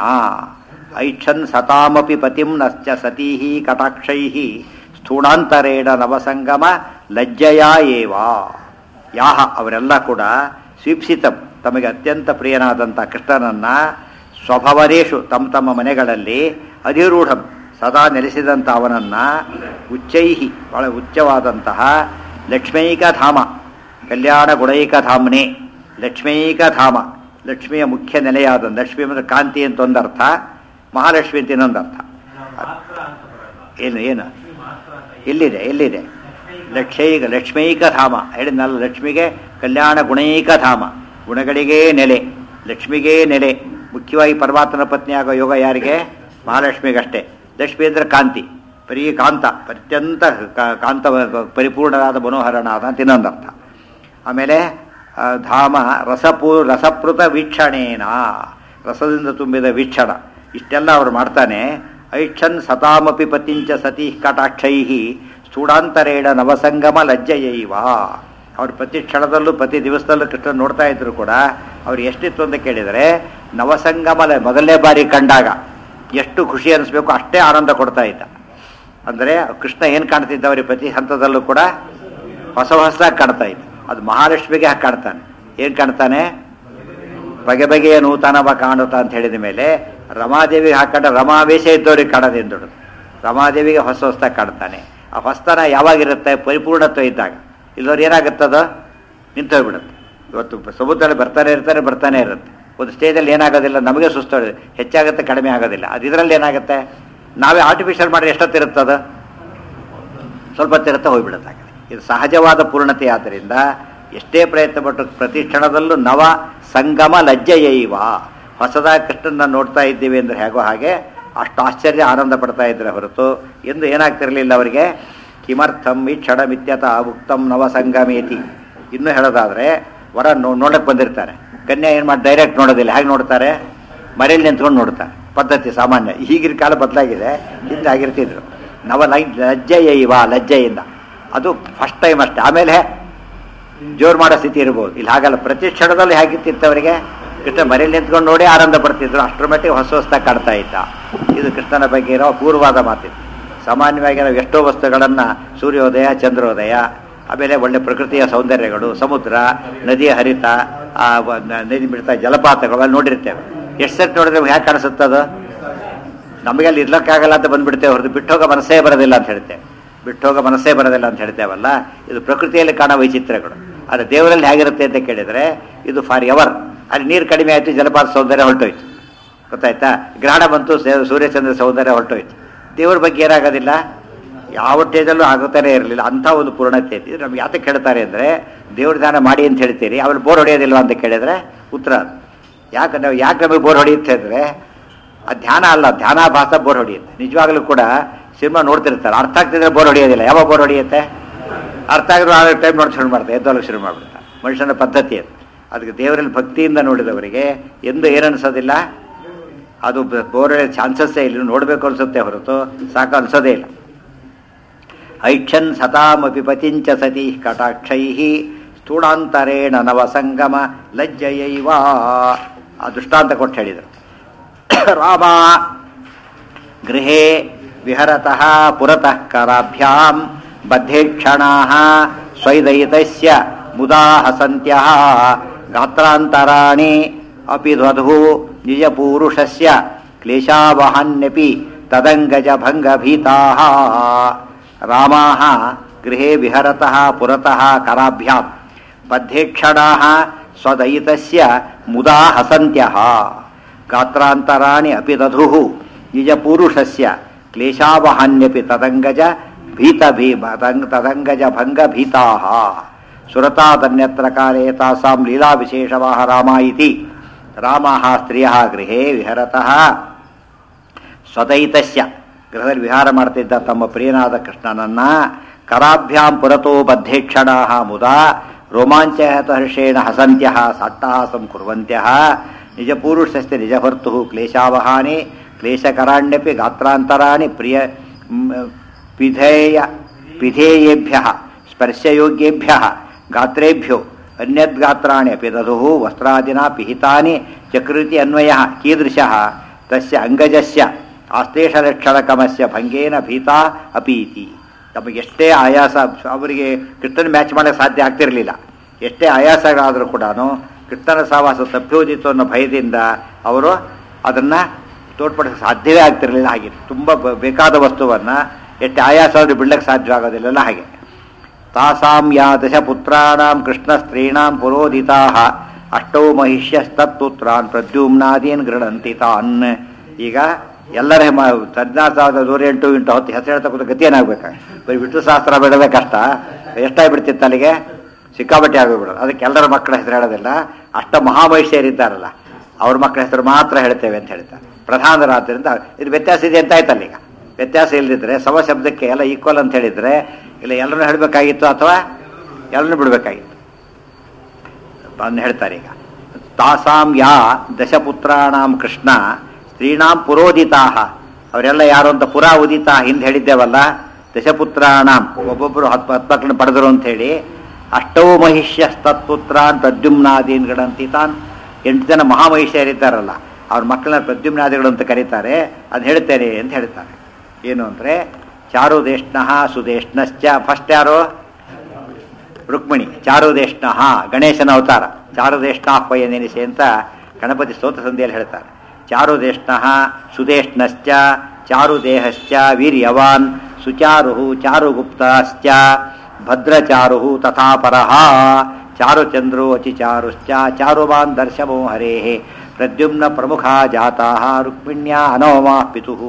ಐಕ್ಷನ್ ಸತಾಮಪಿ ಪತಿಂ ನಶ್ಚ ಸತೀ ಕಟಾಕ್ಷೈ ಸ್ಥೂಣಾಂತರೇಣ ನವಸಂಗಮ ಲಜ್ಜಯ ಏವ ಯಾಹ ಅವರೆಲ್ಲ ಕೂಡ ಸ್ವೀಪ್ಸಿತಂ ತಮಗೆ ಅತ್ಯಂತ ಪ್ರಿಯನಾದಂಥ ಕೃಷ್ಣನನ್ನ ಸ್ವಭವನೇಶು ತಮ್ಮ ತಮ್ಮ ಮನೆಗಳಲ್ಲಿ ಅಧಿರೂಢಂ ಸದಾ ನೆಲೆಸಿದಂಥ ಅವನನ್ನ ಉಚ್ಚೈಹಿ ಬಹಳ ಉಚ್ಚವಾದಂತಹ ಲಕ್ಷ್ಮೈಕ ಧಾಮ ಕಲ್ಯಾಣ ಗುಣೈಕ ಧಾಮ್ನೆ ಲಕ್ಷ್ಮೈಕ ಧಾಮ ಲಕ್ಷ್ಮಿಯ ಮುಖ್ಯ ನೆಲೆಯಾದ ಲಕ್ಷ್ಮಿ ಅಂದರೆ ಕಾಂತಿ ಅಂತ ಒಂದರ್ಥ ಮಹಾಲಕ್ಷ್ಮಿ ಅಂತ ಇನ್ನೊಂದರ್ಥ ಮಾತ್ರ ಅಂತ ಬರಲ್ಲ ಏನು ಏನು ಲಕ್ಷ್ಮಿ ಮಾತ್ರ ಅಂತ ಎಲ್ಲಿದೆ ಎಲ್ಲಿದೆ ಲಕ್ಷೈಕ ಲಕ್ಷ್ಮೈಕ ಧಾಮ ಹೇಳಿದ್ನಲ್ಲ ಲಕ್ಷ್ಮಿಗೆ ಕಲ್ಯಾಣ ಗುಣೈಕ ಧಾಮ ಗುಣಗಳಿಗೇ ನೆಲೆ ಲಕ್ಷ್ಮಿಗೇ ನೆಲೆ ಮುಖ್ಯವಾಗಿ ಪರಮಾತ್ಮನ ಪತ್ನಿಯಾಗೋ ಯೋಗ ಯಾರಿಗೆ ಮಹಾಲಕ್ಷ್ಮಿಗಷ್ಟೇ ಲಕ್ಷ್ಮಿ ಅಂದ್ರೆ ಕಾಂತಿ ಬರೀ ಕಾಂತ ಅತ್ಯಂತ ಕಾ- ಕಾಂತ ಪರಿಪೂರ್ಣನಾದ ಮನೋಹರನಾದ ಅಂತ ಇನ್ನೊಂದರ್ಥ ಆಮೇಲೆ ಆ, ಧಾಮ ರಸಪೂ ರಸಪೃತ ವೀಕ್ಷಣೇನ ರಸದಿಂದ ತುಂಬಿದ ವೀಕ್ಷಣ ಇಷ್ಟೆಲ್ಲ ಅವರು ಮಾಡ್ತಾನೆ ಐಕ್ಷನ್ ಸತಾಮಪಿ ಪತಿಂಚ ಸತಿ ಕಟಾಕ್ಷೈ ಸ್ಥೂಡಾಂತರೇಣ ನವಸಂಗಮ ಲಜ್ಜಯೈವ ಅವ್ರು ಪ್ರತಿ ಕ್ಷಣದಲ್ಲೂ ಪ್ರತಿ ದಿವಸದಲ್ಲೂ ಕೃಷ್ಣ ನೋಡ್ತಾ ಇದ್ರು ಕೂಡ ಅವ್ರು ಎಷ್ಟಿತ್ತು ಅಂತ ಕೇಳಿದರೆ ನವಸಂಗಮ ಲ- ಮೊದಲನೇ ಬಾರಿ ಕಂಡಾಗ ಎಷ್ಟು ಖುಷಿ ಅನಿಸ್ಬೇಕು ಅಷ್ಟೇ ಆನಂದ ಕೊಡ್ತಾ ಇದ್ದ ಅಂದರೆ ಕೃಷ್ಣ ಏನು ಕಾಣ್ತಿದ್ದ ಅವ್ರಿಗೆ ಪ್ರತಿ ಹಂತದಲ್ಲೂ ಕೂಡ ಹೊಸ ಹೊಸದಾಗಿ ಕಾಣ್ತಾ ಇದ್ದ ಅದು ಮಹಾಲಕ್ಷ್ಮಿಗೆ ಹಾಗೆ ಕಾಣ್ತಾನೆ ಏನು ಕಾಣ್ತಾನೆ ಬಗೆ ಬಗೆಯ ನೂತನವ ಕಾಣುತ್ತ ಅಂತ ಹೇಳಿದ ಮೇಲೆ ರಮಾದೇವಿಗೆ ಹಾಕೊಂಡ ರಮಾವೇಶ ಇದ್ದವ್ರಿಗೆ ಕಾಣೋದೇನು ದೊಡ್ಡದು ರಮಾದೇವಿಗೆ ಹೊಸ ಹೊಸದಾಗಿ ಕಾಣ್ತಾನೆ ಆ ಹೊಸತನ ಯಾವಾಗಿರುತ್ತೆ ಪರಿಪೂರ್ಣತ್ವ ಇದ್ದಾಗ ಇಲ್ಲವ್ರು ಏನಾಗುತ್ತದ ನಿಂತೋಗ್ಬಿಡುತ್ತೆ ಇವತ್ತು ಸಮುದ್ರದಲ್ಲಿ ಬರ್ತಾನೆ ಇರ್ತಾರೆ ಬರ್ತಾನೆ ಇರುತ್ತೆ ಒಂದು ಸ್ಟೇಜಲ್ಲಿ ಏನಾಗೋದಿಲ್ಲ ನಮಗೆ ಸುಸ್ತು ಹೆಚ್ಚಾಗುತ್ತೆ ಕಡಿಮೆ ಆಗೋದಿಲ್ಲ ಅದು ಇದರಲ್ಲಿ ಏನಾಗುತ್ತೆ ನಾವೇ ಆರ್ಟಿಫಿಷಿಯಲ್ ಮಾಡಿ ಎಷ್ಟೊತ್ತಿರುತ್ತದ ಸ್ವಲ್ಪ ಹೊತ್ತಿರುತ್ತೆ ಹೋಗ್ಬಿಡುತ್ತೆ ಇದು ಸಹಜವಾದ ಪೂರ್ಣತೆ ಆದ್ದರಿಂದ ಎಷ್ಟೇ ಪ್ರಯತ್ನ ಪಟ್ಟು ಪ್ರತಿ ಕ್ಷಣದಲ್ಲೂ ನವ ಸಂಗಮ ಲಜ್ಜೆಯೈವ ಹೊಸದಾಗಿ ಕೃಷ್ಣನ ನೋಡ್ತಾ ಇದ್ದೀವಿ ಅಂದ್ರೆ ಹೇಗೋ ಹಾಗೆ ಅಷ್ಟು ಆಶ್ಚರ್ಯ ಆನಂದ ಪಡ್ತಾ ಇದ್ರೆ ಹೊರತು ಎಂದು ಏನಾಗ್ತಿರಲಿಲ್ಲ ಅವರಿಗೆ ಕಿಮರ್ಥಂ ಈ ಕ್ಷಣಮಿತ್ಯತ ಉಕ್ತಂ ನವ ಸಂಗಮೇತಿ ಇನ್ನೂ ಹೇಳೋದಾದ್ರೆ ವರ ನೋ ನೋಡಕ್ಕೆ ಬಂದಿರ್ತಾರೆ ಕನ್ಯಾ ಏನು ಮಾಡಿ ಡೈರೆಕ್ಟ್ ನೋಡೋದಿಲ್ಲ ಹೇಗೆ ನೋಡ್ತಾರೆ ಮರೆಯಲ್ಲಿ ನಿಂತ್ಕೊಂಡು ನೋಡ್ತಾರೆ ಪದ್ಧತಿ ಸಾಮಾನ್ಯ ಈಗಿನ ಕಾಲ ಬದಲಾಗಿದೆ ಹಿಂದೆ ಆಗಿರ್ತಿದ್ರು ನವ ಲೈ ಲಜ್ಜೆಯೈವ ಲಜ್ಜೆಯಿಂದ ಅದು ಫಸ್ಟ್ ಟೈಮ್ ಅಷ್ಟೇ ಆಮೇಲೆ ಜೋರು ಮಾಡೋ ಸ್ಥಿತಿ ಇರ್ಬೋದು ಇಲ್ಲಿ ಹಾಗಲ್ಲ ಪ್ರತಿ ಕ್ಷಣದಲ್ಲಿ ಹೇಗಿತ್ತಿತ್ತು ಅವರಿಗೆ ಕೃಷ್ಣ ಮರೆಯಲ್ಲಿ ನಿಂತ್ಕೊಂಡು ನೋಡಿ ಆನಂದ ಪಡ್ತಿದ್ರು ಅಷ್ಟರ ಮಟ್ಟಿಗೆ ಹೊಸ ಹೊಸದಾಗಿ ಕಾಡ್ತಾ ಇದ್ದ ಇದು ಕೃಷ್ಣನ ಬಗ್ಗೆ ಇರೋ ಅಪೂರ್ವವಾದ ಮಾತಿತ್ತು ಸಾಮಾನ್ಯವಾಗಿ ನಾವು ಎಷ್ಟೋ ವಸ್ತುಗಳನ್ನು ಸೂರ್ಯೋದಯ ಚಂದ್ರೋದಯ ಆಮೇಲೆ ಒಳ್ಳೆ ಪ್ರಕೃತಿಯ ಸೌಂದರ್ಯಗಳು ಸಮುದ್ರ ನದಿಯ ಹರಿತ ಆ ವ- ನ- ನದಿ ಬಿಡ್ತಾ ಜಲಪಾತಗಳು ಅಲ್ಲಿ ನೋಡಿರ್ತೇವೆ ಎಷ್ಟು ಸರಿ ನೋಡಿದ್ರೆ ಹ್ಯಾಕೆ ಕಾಣಿಸುತ್ತದು ನಮಗೆ ಅಲ್ಲಿ ಇರ್ಲಕ್ಕಾಗಲ್ಲ ಅಂತ ಬಂದ್ಬಿಡ್ತೇವೆ ಹೊರತು ಬಿಟ್ಟೋಗ ಮನಸ್ಸೇ ಬರೋದಿಲ್ಲ ಅಂತ ಹೇಳ್ತೇವೆ ಬಿಟ್ಟೋಗ ಮನಸ್ಸೇ ಬರೋದಿಲ್ಲ ಅಂತ ಹೇಳ್ತೇವಲ್ಲ ಇದು ಪ್ರಕೃತಿಯಲ್ಲಿ ಕಾಣೋ ವೈಚಿತ್ರ್ಯಗಳು ಆದರೆ ದೇವರಲ್ಲಿ ಹೇಗಿರುತ್ತೆ ಅಂತ ಕೇಳಿದರೆ ಇದು ಫಾರ್ ಎವರ್ ಅಲ್ಲಿ ನೀರು ಕಡಿಮೆ ಆಯಿತು ಜಲಪಾತ ಸೌಂದರ್ಯ ಹೊರಟೋಯ್ತು ಗೊತ್ತಾಯ್ತಾ ಗ್ರಹಣ ಬಂತು ಸೇ- ಸೂರ್ಯಚಂದ್ರ ಸೌಂದರ್ಯ ಹೊರಟೋಯ್ತು ದೇವ್ರ ಬಗ್ಗೆ ಏನಾಗೋದಿಲ್ಲ ಯಾವ ಸ್ಟೇಜಲ್ಲೂ ಆಗುತ್ತಾನೆ ಇರಲಿಲ್ಲ ಅಂಥ ಒಂದು ಪೂರ್ಣತೆ ಇದೆ ಇದು ನಮ್ಗೆ ಯಾತಕ್ಕೆ ಹೇಳ್ತಾರೆ ಅಂದರೆ ದೇವ್ರ ಧ್ಯಾನ ಮಾಡಿ ಅಂತ ಹೇಳ್ತೀರಿ ಆಮೇಲೆ ಬೋರ್ ಹೊಡೆಯೋದಿಲ್ವಾ ಅಂತ ಕೇಳಿದರೆ ಉತ್ತರ ಅದು. ಯಾಕೆ ನಾವು ಯಾಕೆ ನಮಗೆ ಬೋರ್ ಹೊಡೆಯುತ್ತೆ ಅಂದರೆ ಆ ಧ್ಯಾನ ಅಲ್ಲ ಧ್ಯಾನಾಭಾಸ ಬೋರ್ ಹೊಡೆಯುತ್ತೆ ನಿಜವಾಗ್ಲೂ ಕೂಡ ಸಿನಿಮಾ ನೋಡ್ತಿರ್ತಾರೆ ಅರ್ಥ ಆಗ್ತಿದ್ರೆ ಬೋರ್ ಹೊಡೆಯೋದಿಲ್ಲ ಯಾವಾಗ ಬೋರ್ ಹೊಡೆಯುತ್ತೆ ಅರ್ಥ ಆಗಿರೋ ಆ ಟೈಮ್ ನೋಡಿ ಶುರು ಮಾಡ್ತಾರೆ ಎದ್ದೋಲಕ್ಕೆ ಶುರು ಮಾಡ್ಬಿಡ್ತಾರೆ ಮನುಷ್ಯನ ಪದ್ಧತಿ ಅದು ಅದಕ್ಕೆ ದೇವರಲ್ಲಿ ಭಕ್ತಿಯಿಂದ ನೋಡಿದವರಿಗೆ ಎಂದು ಏನನ್ಸೋದಿಲ್ಲ ಅದು ಬೋರ್ ಹೊಡೆಯೋ ಚಾನ್ಸಸ್ಸೇ ಇಲ್ಲ ನೋಡಬೇಕು ಅನ್ಸುತ್ತೆ ಹೊರತು ಸಾಕು ಅನ್ಸೋದೇ ಇಲ್ಲ ಐಕ್ಷನ್ ಸತಾಮಪಿ ಪತಿಂಚ ಸತಿ ಕಟಾಕ್ಷೈ ಸ್ಥೂಣಾಂತರೇಣ ನವಸಂಗಮ ಲಜ್ಜಯೈವ ಆ ದೃಷ್ಟಾಂತ ಕೊಟ್ಟು ಹೇಳಿದರು ರಾಮ ಗೃಹೇ ವಿಹರತಃ ಪುರತಃ ಕರಾಭ್ಯಾಂ ಬದ್ಧೇಕ್ಷಣಾಃ ಸ್ವೈದಯಿತಸ್ಯ ಮುದಾ ಹಸಂತ್ಯಃ ಗಾತ್ರಾಂತರಾಣಿ ಅಪಿ ಧ್ವಧು ನಿಜಪೂರುಷಸ್ಯ ಕ್ಲೇಶಾವಹಾನ್ಯಪಿ ತದಂಗಜಭಂಗಭೀತಾಃ ರಾಮಾಃ ಗೃಹೇ ವಿಹರತಃ ಪುರತಃ ಕರಾಭ್ಯಾಂ ಬದ್ಧೇಕ್ಷಣಾಃ ಸ್ವದಯಿತಸ್ಯ ಮುದಾ ಹಸಂತ್ಯಃ ಗಾತ್ರಾಂತರಾಣಿ ಅಪಿ ದಧುಃ ನಿಜಪೂರುಷಸ್ಯ ಕ್ಲೇಶಾವಹಾನ್ಯಪಿ ತದಂಗಜ ಭೀತ ಭೀ ತದಂಗ ತದಂಗಜ ಭಂಗ ಭೀತಾಃ ಸುರತಾದನ್ಯತ್ರ ಕಾಲೇ ತಾಸಾಂ ಲೀಲಾ ವಿಶೇಷವಾಹ ರಾಮ ಇತಿ ರಾಮಃ ಸ್ತ್ರೀಯಃ ಗೃಹೇ ವಿಹರತಃ ಸ್ವದಯಿತಸ್ಯ ಗೃಹದಲ್ಲಿ ವಿಹಾರ ಮಾಡ್ತಿದ್ದ ತಮ್ಮ ಪ್ರಿಯನಾದ ಕೃಷ್ಣನನ್ನ ಕರಾಭ್ಯಾಂ ಪುರತೋ ಬದ್ಧೇಕ್ಷಣಾ ಮುದಾ ರೋಮಾಂಚಯತ ಹರ್ಷೇಣ ಹಸಂತ್ಯ ಸಾಟ್ಟಹಾಸಂ ಕುರ್ವಂತ್ಯ ನಿಜಪೂರುಷಸ್ಯ ನಿಜಭರ್ತು ಕ್ಲೇಶಾವಹಾನಿ ಕ್ಲೇಶಕರಾಣ್ಯಪಿ ಗಾತ್ರಾಂತರಾಣಿ ಪ್ರಿಯ ಮ್, ಪಿಧೇಯ ಪಿಧೇಯೇಭ್ಯ ಸ್ಪರ್ಶಯೋಗ್ಯೇಭ್ಯ ಗಾತ್ರೇಭ್ಯೋ ಅನ್ಯದ್ಗಾತ್ರಾಣಿ ಅಪಿ ದಧು ವಸ್ತ್ರಾದಿನ ಪಿಹಿತಾನಿ ಚಕೃತಿ ಅನ್ವಯ ಕೀದೃಶಃ ತಸ್ಯ ಅಂಗಜಸ್ಯ ಆಶ್ಲೇಷಲಕ್ಷಣಕಮಸ್ಯ ಭಂಗೇನ ಭೀತಾ ಅಪೀತಿ ತಮಗೆಷ್ಟೇ ಆಯಾಸ ಅವರಿಗೆ ಕೃಷ್ಣನ ಮ್ಯಾಚ್ ಮಾಡಕ್ಕೆ ಸಾಧ್ಯ ಆಗ್ತಿರಲಿಲ್ಲ ಎಷ್ಟೇ ಆಯಾಸಗಳಾದರೂ ಕೂಡ ಕೃಷ್ಣನ ಸಹವಾಸ ತಪ್ಪಿ ಅನ್ನೋ ಭಯದಿಂದ ಅವರು ಅದನ್ನು ತೋಡ್ಪಡಿಸಕ್ಕೆ ಸಾಧ್ಯವೇ ಆಗ್ತಿರಲಿಲ್ಲ ಹಾಗೆ ತುಂಬ ಬ- ಬೇಕಾದ ವಸ್ತುವನ್ನು ಎಷ್ಟು ಆಯಾಸ ಆದರೂ ಬಿಡ್ಲಿಕ್ಕೆ ಸಾಧ್ಯವಾಗೋದಿಲ್ಲ ಹಾಗೆ ತಾಸಾಂ ಯಾ ದಶಪುತ್ರಾಣಾಂ ಕೃಷ್ಣ ಸ್ತ್ರೀಣಾಂ ಪುರೋಧಿತಾ ಅಷ್ಟೌ ಮಹಿಷ್ಯಸ್ತತ್ಪುತ್ರಾನ್ ಪ್ರದ್ಯುಮ್ನಾದೀನ್ ಗೃಹಂತಿ ತಾನ್ ಈಗ ಎಲ್ಲರ ಹದಿನಾರು ಸಾವಿರದ ನೂರ ಎಂಟು ಇಂಟು ಹತ್ತು ಹೆಸರು ಹೇಳ್ತಾ ಕೂತ ಗತಿ ಏನಾಗಬೇಕು ಬರೀ ವಿಷ್ಣು ಶಾಸ್ತ್ರ ಬಿಡೋದೇ ಕಷ್ಟ ಎಷ್ಟಾಗ್ಬಿಡ್ತಿತ್ತು ಅಲ್ಲಿಗೆ ಸಿಕ್ಕಾಬಟ್ಟೆ ಆಗೋಗ್ಬಿಡೋದು ಅದಕ್ಕೆ ಎಲ್ಲರ ಮಕ್ಕಳ ಹೆಸರು ಹೇಳೋದಿಲ್ಲ ಅಷ್ಟ ಮಹಾಮಹಿಷಿಯರಿದ್ದಾರಲ್ಲ ಅವ್ರ ಮಕ್ಕಳ ಹೆಸರು ಮಾತ್ರ ಹೇಳ್ತೇವೆ ಅಂತ ಹೇಳ್ತಾರೆ ಪ್ರಧಾನರಾದ್ರಿಂದ ಇದು ವ್ಯತ್ಯಾಸ ಇದೆ ಅಂತ ಆಯ್ತಲ್ಲ ಈಗ ವ್ಯತ್ಯಾಸ ಇಲ್ಲದಿದ್ರೆ ಸಮ ಶಬ್ದಕ್ಕೆ ಎಲ್ಲ ಈಕ್ವಲ್ ಅಂತ ಹೇಳಿದ್ರೆ ಇಲ್ಲ ಎಲ್ಲರನ್ನೂ ಹೇಳಬೇಕಾಗಿತ್ತು ಅಥವಾ ಎಲ್ಲರನ್ನೂ ಬಿಡಬೇಕಾಗಿತ್ತು ಅದನ್ನ ಹೇಳ್ತಾರೆ ಈಗ ತಾಸಾಂ ಯಾ ದಶಪುತ್ರಾಣಾಂ ಕೃಷ್ಣ ಸ್ತ್ರೀಣಾಂ ಪುರೋದಿತಾ ಅವರೆಲ್ಲ ಯಾರು ಅಂತ ಪುರಾ ಉದಿತಾ ಹಿಂದೆ ಹೇಳಿದ್ದೇವಲ್ಲ ದಶಪುತ್ರಾಣಾಂ ಒಬ್ಬೊಬ್ಬರು ಹತ್ತು ಹತ್ತು ಮಕ್ಕಳನ್ನ ಪಡೆದರು ಅಂತ ಹೇಳಿ ಅಷ್ಟೌ ಮಹಿಷ್ಯ ತತ್ಪುತ್ರಾನ್ ಪ್ರದ್ಯುಮ್ನಾದೀನ್ ಗಣಂತಿ ತಾನ್ ಎಂಟು ಜನ ಮಹಾಮಹಿಷಿಯರಿದ್ದಾರಲ್ಲ ಅವ್ರ ಮಕ್ಕಳನ್ನ ಪ್ರದ್ಯುಮ್ನಾದಿಗಳು ಅಂತ ಕರೀತಾರೆ ಅದು ಹೇಳ್ತೇನೆ ಅಂತ ಹೇಳ್ತಾರೆ ಏನು ಅಂದರೆ ಚಾರುದೇಷ್ಣಃ ಸುದೇಷ್ಣಶ್ಚ ಫಸ್ಟ್ ಯಾರು ರುಕ್ಮಿಣಿ ಚಾರುದೇಷ್ಣ ಗಣೇಶನ ಅವತಾರ ಚಾರುದೇಷ್ಣಾಹ್ವಯ ನೆನೆಸಿ ಅಂತ ಗಣಪತಿ ಸ್ತೋತ್ರ ಸಂಧಿಯಲ್ಲಿ ಹೇಳ್ತಾರೆ ಚಾರುದೇಷ್ಣ ಸುದೇಷ್ಣಶ್ಚ ಚಾರುದೇಹಶ್ಚ ವೀರ್ಯವಾನ್ ಸುಚಾರು ಚಾರುಗುಪ್ತಶ್ಚ ಭದ್ರಚಾರು ತಥಾ ಪರಃ ಚಾರುಚಂದ್ರೋ ಅಚಿಚಾರುಶ್ಚ ಚಾರುವಾನ್ ದರ್ಶಮೋ ಹರೇ ಪ್ರದ್ಯುಮ್ನ ಪ್ರಮುಖ ಜಾತಾ ರುಕ್ಮಿಣ್ಯ ಅನವಮಾ ಪಿತುಃ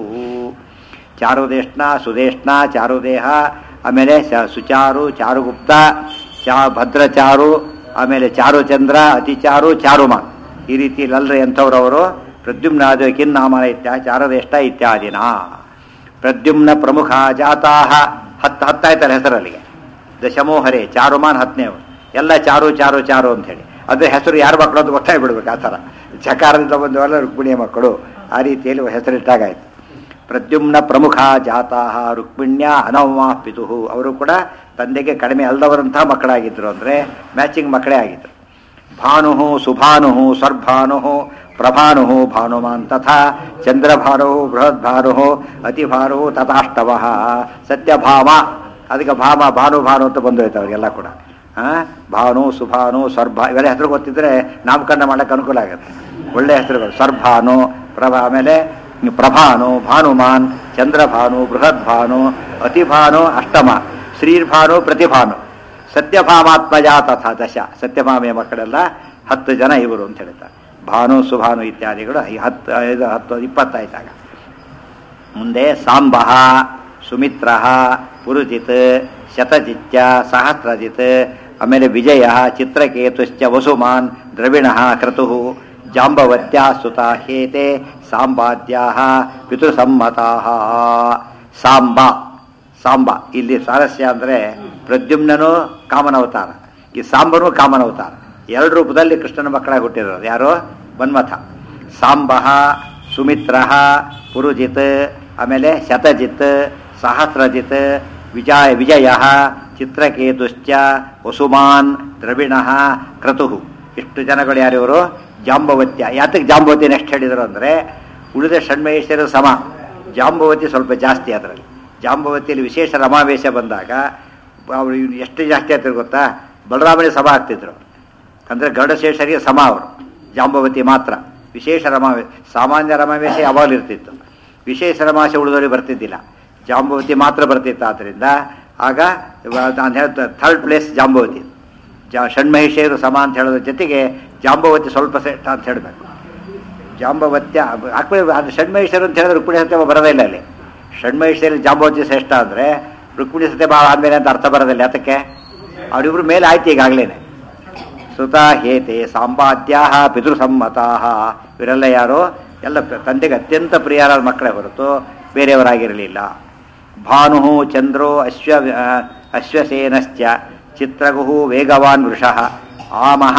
ಚಾರುದೇಷ್ಣ ಸುದೇಷ್ಣ ಚಾರುದೇಹ ಆಮೇಲೆ ಶ- ಸುಚಾರು ಚಾರುಗುಪ್ತ ಚಾ ಭದ್ರಚಾರು ಆಮೇಲೆ ಚಾರುಚಂದ್ರ ಅತಿಚಾರು ಚಾರುಮಾನ್ ಈ ರೀತಿ ಲಲ್ರ ಎಂಥವ್ರವರು ಪ್ರದ್ಯುಮ್ನಾದ ಕಿನ್ನಾಮನ ಇತ್ಯ ಚಾರದೇಷ್ಟ ಇತ್ಯಾದಿನ ಪ್ರದ್ಯುಮ್ನ ಪ್ರಮುಖ ಜಾತಾ ಹತ್ತು ಹತ್ತಾಯ್ತಾರೆ ಹೆಸರಲ್ಲಿಗೆ ದಶಮೋಹರೆ ಚಾರುಮಾನ್ ಹತ್ತನೇ ಎಲ್ಲ ಚಾರು ಚಾರು ಚಾರು ಅಂತ ಹೇಳಿ ಅದ್ರ ಹೆಸರು ಯಾರ ಮಕ್ಕಳು ಅಂತ ಗೊತ್ತಾಗ್ಬಿಡ್ಬೇಕು ಆ ಥರ ಚಕಾರದಿಂದ ಬಂದವಲ್ಲ ರುಕ್ಮಿಣಿಯ ಮಕ್ಕಳು ಆ ರೀತಿಯಲ್ಲಿ ಹೆಸರಿಟ್ಟಾಗಾಯ್ತು ಪ್ರದ್ಯುಮ್ನ ಪ್ರಮುಖ ಜಾತಾ ರುಕ್ಮಿಣ್ಯ ಅನವಮ ಪಿತು ಅವರು ಕೂಡ ತಂದೆಗೆ ಕಡಿಮೆ ಅಲ್ಲದವರಂತಹ ಮಕ್ಕಳಾಗಿದ್ದರು ಅಂದರೆ ಮ್ಯಾಚಿಂಗ್ ಮಕ್ಕಳೇ ಆಗಿದ್ದರು ಭಾನು ಸುಭಾನು ಸರ್ಭಾನು ಪ್ರಭಾನು ಭಾನುಮಾನ್ ತಥಾ ಚಂದ್ರಭಾನು ಬೃಹದ್ಭಾನು ಅತಿಭಾನು ತಥಾಷ್ಟವ ಸತ್ಯಭಾಮ ಅದಕ್ಕೆ ಭಾಮ ಭಾನು ಭಾನು ಅಂತ ಬಂದೋಯ್ತು ಅವರಿಗೆಲ್ಲ ಕೂಡ ಆ, ಭಾನು ಸುಭಾನು ಸರ್ಭ ಇವೆಲ್ಲ ಹೆಸರು ಗೊತ್ತಿದ್ರೆ ನಾಮಕರಣ ಮಾಡಕ್ಕೆ ಅನುಕೂಲ ಆಗುತ್ತೆ ಒಳ್ಳೆ ಹೆಸರುಗಳು ಸರ್ಭಾನು ಪ್ರಭಾ ಆಮೇಲೆ ಪ್ರಭಾನು ಭಾನುಮಾನ್ ಚಂದ್ರಭಾನು ಬೃಹದ್ಭಾನು ಅತಿಭಾನು ಅಷ್ಟಮ ಶ್ರೀರ್ಭಾನು ಪ್ರತಿಭಾನು ಸತ್ಯಭಾಮಾತ್ಮಜ ತಥಾ ದಶ ಸತ್ಯಭಾಮೆಯ ಮಕ್ಕಳೆಲ್ಲ ಹತ್ತು ಜನ ಇವರು ಅಂತ ಹೇಳ್ತಾರೆ ಭಾನು ಸುಭಾನು ಇತ್ಯಾದಿಗಳು ಈ ಹತ್ತು ಐದು ಹತ್ತು ಇಪ್ಪತ್ತಾಯ್ತಾಗ ಮುಂದೆ ಸಾಂಬ ಸುಮಿತ್ರ ಪುರುಜಿತ್ ಶತಜಿತ್ಯ ಸಹಸ್ರಜಿತ್ ಆಮೇಲೆ ವಿಜಯ ಚಿತ್ರಕೇತುಶ್ಚ ವಸುಮಾನ್ ದ್ರವಿಣ ಕ್ರತು ಜಾಂಬವತ್ಯಾ ಸುತಾ ಹೇತೆ ಸಾಂಬಾದ್ಯಾ ಪಿತೃಸಮ್ಮತಾ ಸಾಂಬ ಸಾಂಬ ಇಲ್ಲಿ ಸಾರಸ್ಯ ಅಂದರೆ ಪ್ರದ್ಯುಮ್ನನು ಕಾಮನವತಾರ ಈ ಸಾಂಬನು ಕಾಮನವತಾರ ಎರಡು ರೂಪದಲ್ಲಿ ಕೃಷ್ಣನ ಮಕ್ಕಳಾಗಿ ಹುಟ್ಟಿರೋದು ಯಾರು ಮನ್ಮಥ ಸಾಂಬ ಸುಮಿತ್ರ ಪುರುಜಿತ್ ಆಮೇಲೆ ಶತಜಿತ್ ಸಹಸ್ರಜಿತ್ ವಿಜಯ ವಿಜಯ ಚಿತ್ರಕೇತುಶ್ಚ ವಸುಮಾನ್ ದ್ರವಿಣ ಕ್ರತು ಇಷ್ಟು ಜನಗಳು ಯಾರಿವರು ಜಾಂಬವತ್ಯ ಯಾತಕ್ಕೆ ಜಾಂಬವತಿ ನೆಕ್ಸ್ಟ್ ಹೇಳಿದರು ಅಂದರೆ ಉಳಿದ ಷಣ್ಮಹೇಶ್ವರ ಸಮ ಜಾಂಬವತಿ ಸ್ವಲ್ಪ ಜಾಸ್ತಿ ಅದರಲ್ಲಿ ಜಾಂಬವತಿಯಲ್ಲಿ ವಿಶೇಷ ರಮಾವೇಶ ಬಂದಾಗ ಅವರು ಇವ್ನು ಎಷ್ಟು ಜಾಸ್ತಿ ಆಗ್ತಿದ್ರು ಗೊತ್ತಾ ಬಲರಾಮನಿಗೆ ಸಮ ಆಗ್ತಿದ್ರು ಅಂದರೆ ಗರುಡಶೇಷರಿಗೆ ಸಮ ಅವರು ಜಾಂಬವತಿ ಮಾತ್ರ ವಿಶೇಷ ರಮಾವೇಶ ಸಾಮಾನ್ಯ ರಮಾವೇಶ ಯಾವಾಗಲೂ ಇರ್ತಿತ್ತು ವಿಶೇಷ ರಮಾವೇಶ ಉಳಿದವರಿಗೆ ಬರ್ತಿದ್ದಿಲ್ಲ ಜಾಂಬವತಿ ಮಾತ್ರ ಬರ್ತಿತ್ತು ಆದ್ದರಿಂದ ಆಗ ನಾನು ಹೇಳ್ತಾ ಥರ್ಡ್ ಪ್ಲೇಸ್ ಜಾಂಬವತಿ ಜಾ ಷಣ್ಮಹಿಷಿಯರು ಸಮ ಅಂತ ಹೇಳೋದ್ರ ಜೊತೆಗೆ ಜಾಂಬವತಿ ಸ್ವಲ್ಪ ಸೆಟ್ ಅಂತ ಹೇಳಬೇಕು ಜಾಂಬವತ್ಯ ಹಾಕ್ಬಿಡಿ ಅದು ಷಣ್ಮಹಿಷರು ಅಂತ ಹೇಳಿದ್ರೆ ರುಕ್ಮಿಣಿ ಸತ್ಯ ಬರೋದೇ ಇಲ್ಲ ಅಲ್ಲಿ ಷಣ್ಮಹಿಷಿಯಲ್ಲಿ ಜಾಂಬವತಿ ಶ್ರೇಷ್ಠ ಅಂದರೆ ರುಕ್ಮಿಣಿ ಸತ್ಯ ಭಾಳ ಆದಮೇಲೆ ಅಂತ ಅರ್ಥ ಬರೋದಿಲ್ಲ ಯಾತಕ್ಕೆ ಅವರಿಬ್ರು ಮೇಲೆ ಆಯ್ತು ಈಗಾಗಲೇ ಸುತ ಹೇತೆ ಸಾಂಬಾದ್ಯಾ ಪಿತೃಸಮ್ಮತಾ ಇವರೆಲ್ಲ ಯಾರು ಎಲ್ಲ ತಂದೆಗೆ ಅತ್ಯಂತ ಪ್ರಿಯರಾದ ಮಕ್ಕಳೇ ಹೊರತು ಬೇರೆಯವರಾಗಿರಲಿಲ್ಲ ಭಾನು ಚಂದ್ರೋ ಅಶ್ವ ಅಶ್ವಸೇನಶ್ಚ ಚಿತ್ರಗು ವೇಗವಾನ್ ವೃಷಃ ಆಮಹ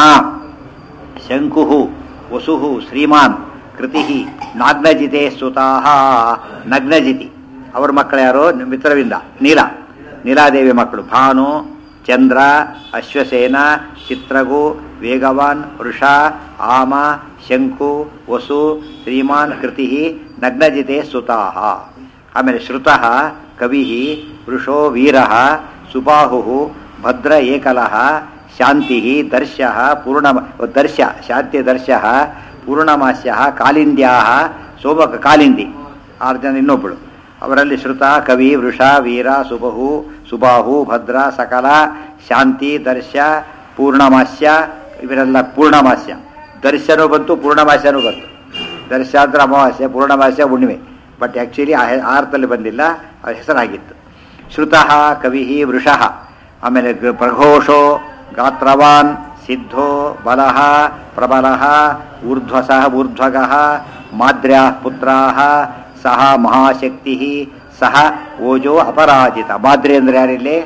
ಶಂಕು ವಸು ಶ್ರೀಮಾನ್ ಕೃತಿ ನಾಗ್ನಜಿತೆ ಸುತಾ ನಗ್ನಜಿತಿ ಅವ್ರ ಮಕ್ಕಳು ಯಾರು ಮಿತ್ರವಿಂದ ನೀಲ ನೀಲಾದೇವಿ ಮಕ್ಕಳು ಭಾನು ಚಂದ್ರ ಅಶ್ವಸೇನ ಚಿತ್ರಗು ವೇಗವಾನ್ ವೃಷ ಆಮ ಶಂಕು ವಸು ಶ್ರೀಮಾನ್ ಕೃತಿ ನಗ್ನಜಿತೆ ಸುತಾ ಆಮೇಲೆ ಶ್ರುತಃ ಕವಿ ವೃಷೋ ವೀರ ಸುಬಾಹು ಭದ್ರ ಏಕಲಃ ಶಾಂತಿ ದರ್ಶ ಪೂರ್ಣ ದರ್ಶ ಶಾಂತಿ ದರ್ಶ ಪೂರ್ಣಮಾಸ್ಯ ಕಾಲಿಂದ್ಯಾ ಸೋಮಕ ಕಾಲಿಂದಿ ಆರು ಜನ ಇನ್ನೊಬ್ಬಳು ಅವರಲ್ಲಿ ಶ್ರುತ ಕವಿ ವೃಷ ವೀರ ಸುಬಹು ಸುಬಾಹು ಭದ್ರ ಸಕಲ ಶಾಂತಿ ದರ್ಶ ಪೂರ್ಣಮಾಸ್ಯ ಇವರೆಲ್ಲ ಪೂರ್ಣಮಾಸ್ಯ ದರ್ಶನೂ ಬಂತು ಪೂರ್ಣಮಾಸ್ಯನೂ ಬಂತು ದರ್ಶ ಅಂದ್ರೆ ಅಮಾವಾಸ್ಯೆ ಪೂರ್ಣಮಾಸ್ಯ ಹುಣ್ಣಿಮೆ ಬಟ್ ಆ್ಯಕ್ಚುಲಿ ಆ ಆರ್ತಲ್ಲಿ ಬಂದಿಲ್ಲ ಆ ಹೆಸರಾಗಿತ್ತು ಶ್ರುತಃ ಕವಿ ವೃಷಃ ಆಮೇಲೆ ಗ- ಪ್ರಘೋಷೋ ಗಾತ್ರವಾನ್ ಸಿದ್ಧೋ ಬಲಃ ಪ್ರಬಲಃ ಊರ್ಧ್ವಸಃ ಊರ್ಧ್ವಗಃ ಮಾದ್ರ್ಯಾ ಪುತ್ರಾಃ ಸಹ ಮಹಾಶಕ್ತಿ ಸಹ ಓಜೋ ಅಪರಾಜಿತ ಮಾದ್ರಿ ಅಂದ್ರೆ ಯಾರಿಲ್ಲಿ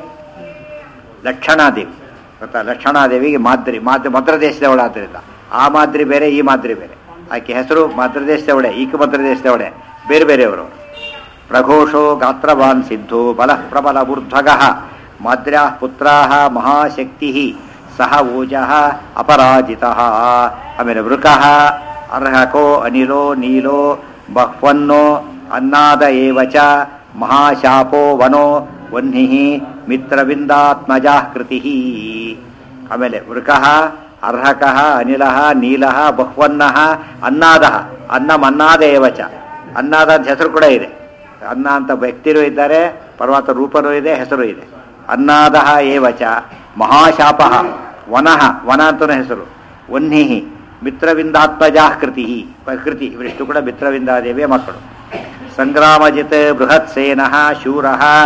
ಲಕ್ಷಣಾದೇವಿ ಗೊತ್ತಾ ಲಕ್ಷಣಾದೇವಿಗೆ ಮಾದ್ರಿ ಮಾದ್ರ ಮದ್ರದೇಶದವಳಾದ್ದರಿಂದ ಆ ಮಾದ್ರಿ ಬೇರೆ ಈ ಮಾದ್ರಿ ಬೇರೆ ಆಕೆ ಹೆಸರು ಮದ್ರದೇಶದವಳೆ ಈಕೆ ಮದ್ರದೇಶದವಳೆ ಬೇರೆ ಬೇರೆಯವರು ಪ್ರಘೋಷೋ ಗಾತ್ರವಾನ್ ಸಿದ್ಧೋ ಬಲ ಪ್ರಬಲ ಊರ್ಧ್ವಗ ಮಾದ್ರ್ಯಾ ಪುತ್ರಾ ಮಹಾಶಕ್ತಿ ಸಹ ಓಜಃ ಅಪರಾಜಿತ ಆಮೇಲೆ ವೃಕಃ ಅರ್ಹಕೋ ಅನಿಲೋ ನೀಲೋ ಬಹ್ವನ್ನೋ ಅನ್ನಾದ ಏವ ಚ ಮಹಾಶಾಪೋ ವನೋ ವನ್ಹಿ ಮಿತ್ರವಿಂದಾತ್ಮಜಾ ಕೃತಿ ಆಮೇಲೆ ವೃಕಃ ಅರ್ಹಕಃ ಅನಿಲಃ ನೀಲಃ ಬಹ್ವನ್ನಃ ಅನ್ನಾದಃ ಅನ್ನಮನ್ನಾದ ಏವ ಚ ಅನ್ನಾದ ಅಂತ ಹೆಸರು ಕೂಡ ಇದೆ ಅನ್ನ ಅಂತ ವ್ಯಕ್ತಿರೂ ಇದ್ದಾರೆ ಪರ್ವತ ರೂಪನೂ ಇದೆ ಹೆಸರು ಇದೆ ಅನ್ನಾದ ಏವಚ ಮಹಾಶಾಪ ವನಃ ವನ ಅಂತನೂ ಹೆಸರು ವನ್ಹಿ ಮಿತ್ರವಿಂದಾತ್ಮಜಾ ಕೃತಿ ಕೃತಿ ಇವರಿಷ್ಟು ಕೂಡ ಮಿತ್ರವಿಂದಾದೇವಿಯ ಮಕ್ಕಳು ಸಂಗ್ರಾಮಜಿತ್ ಬೃಹತ್ ಸೇನ ಶೂರ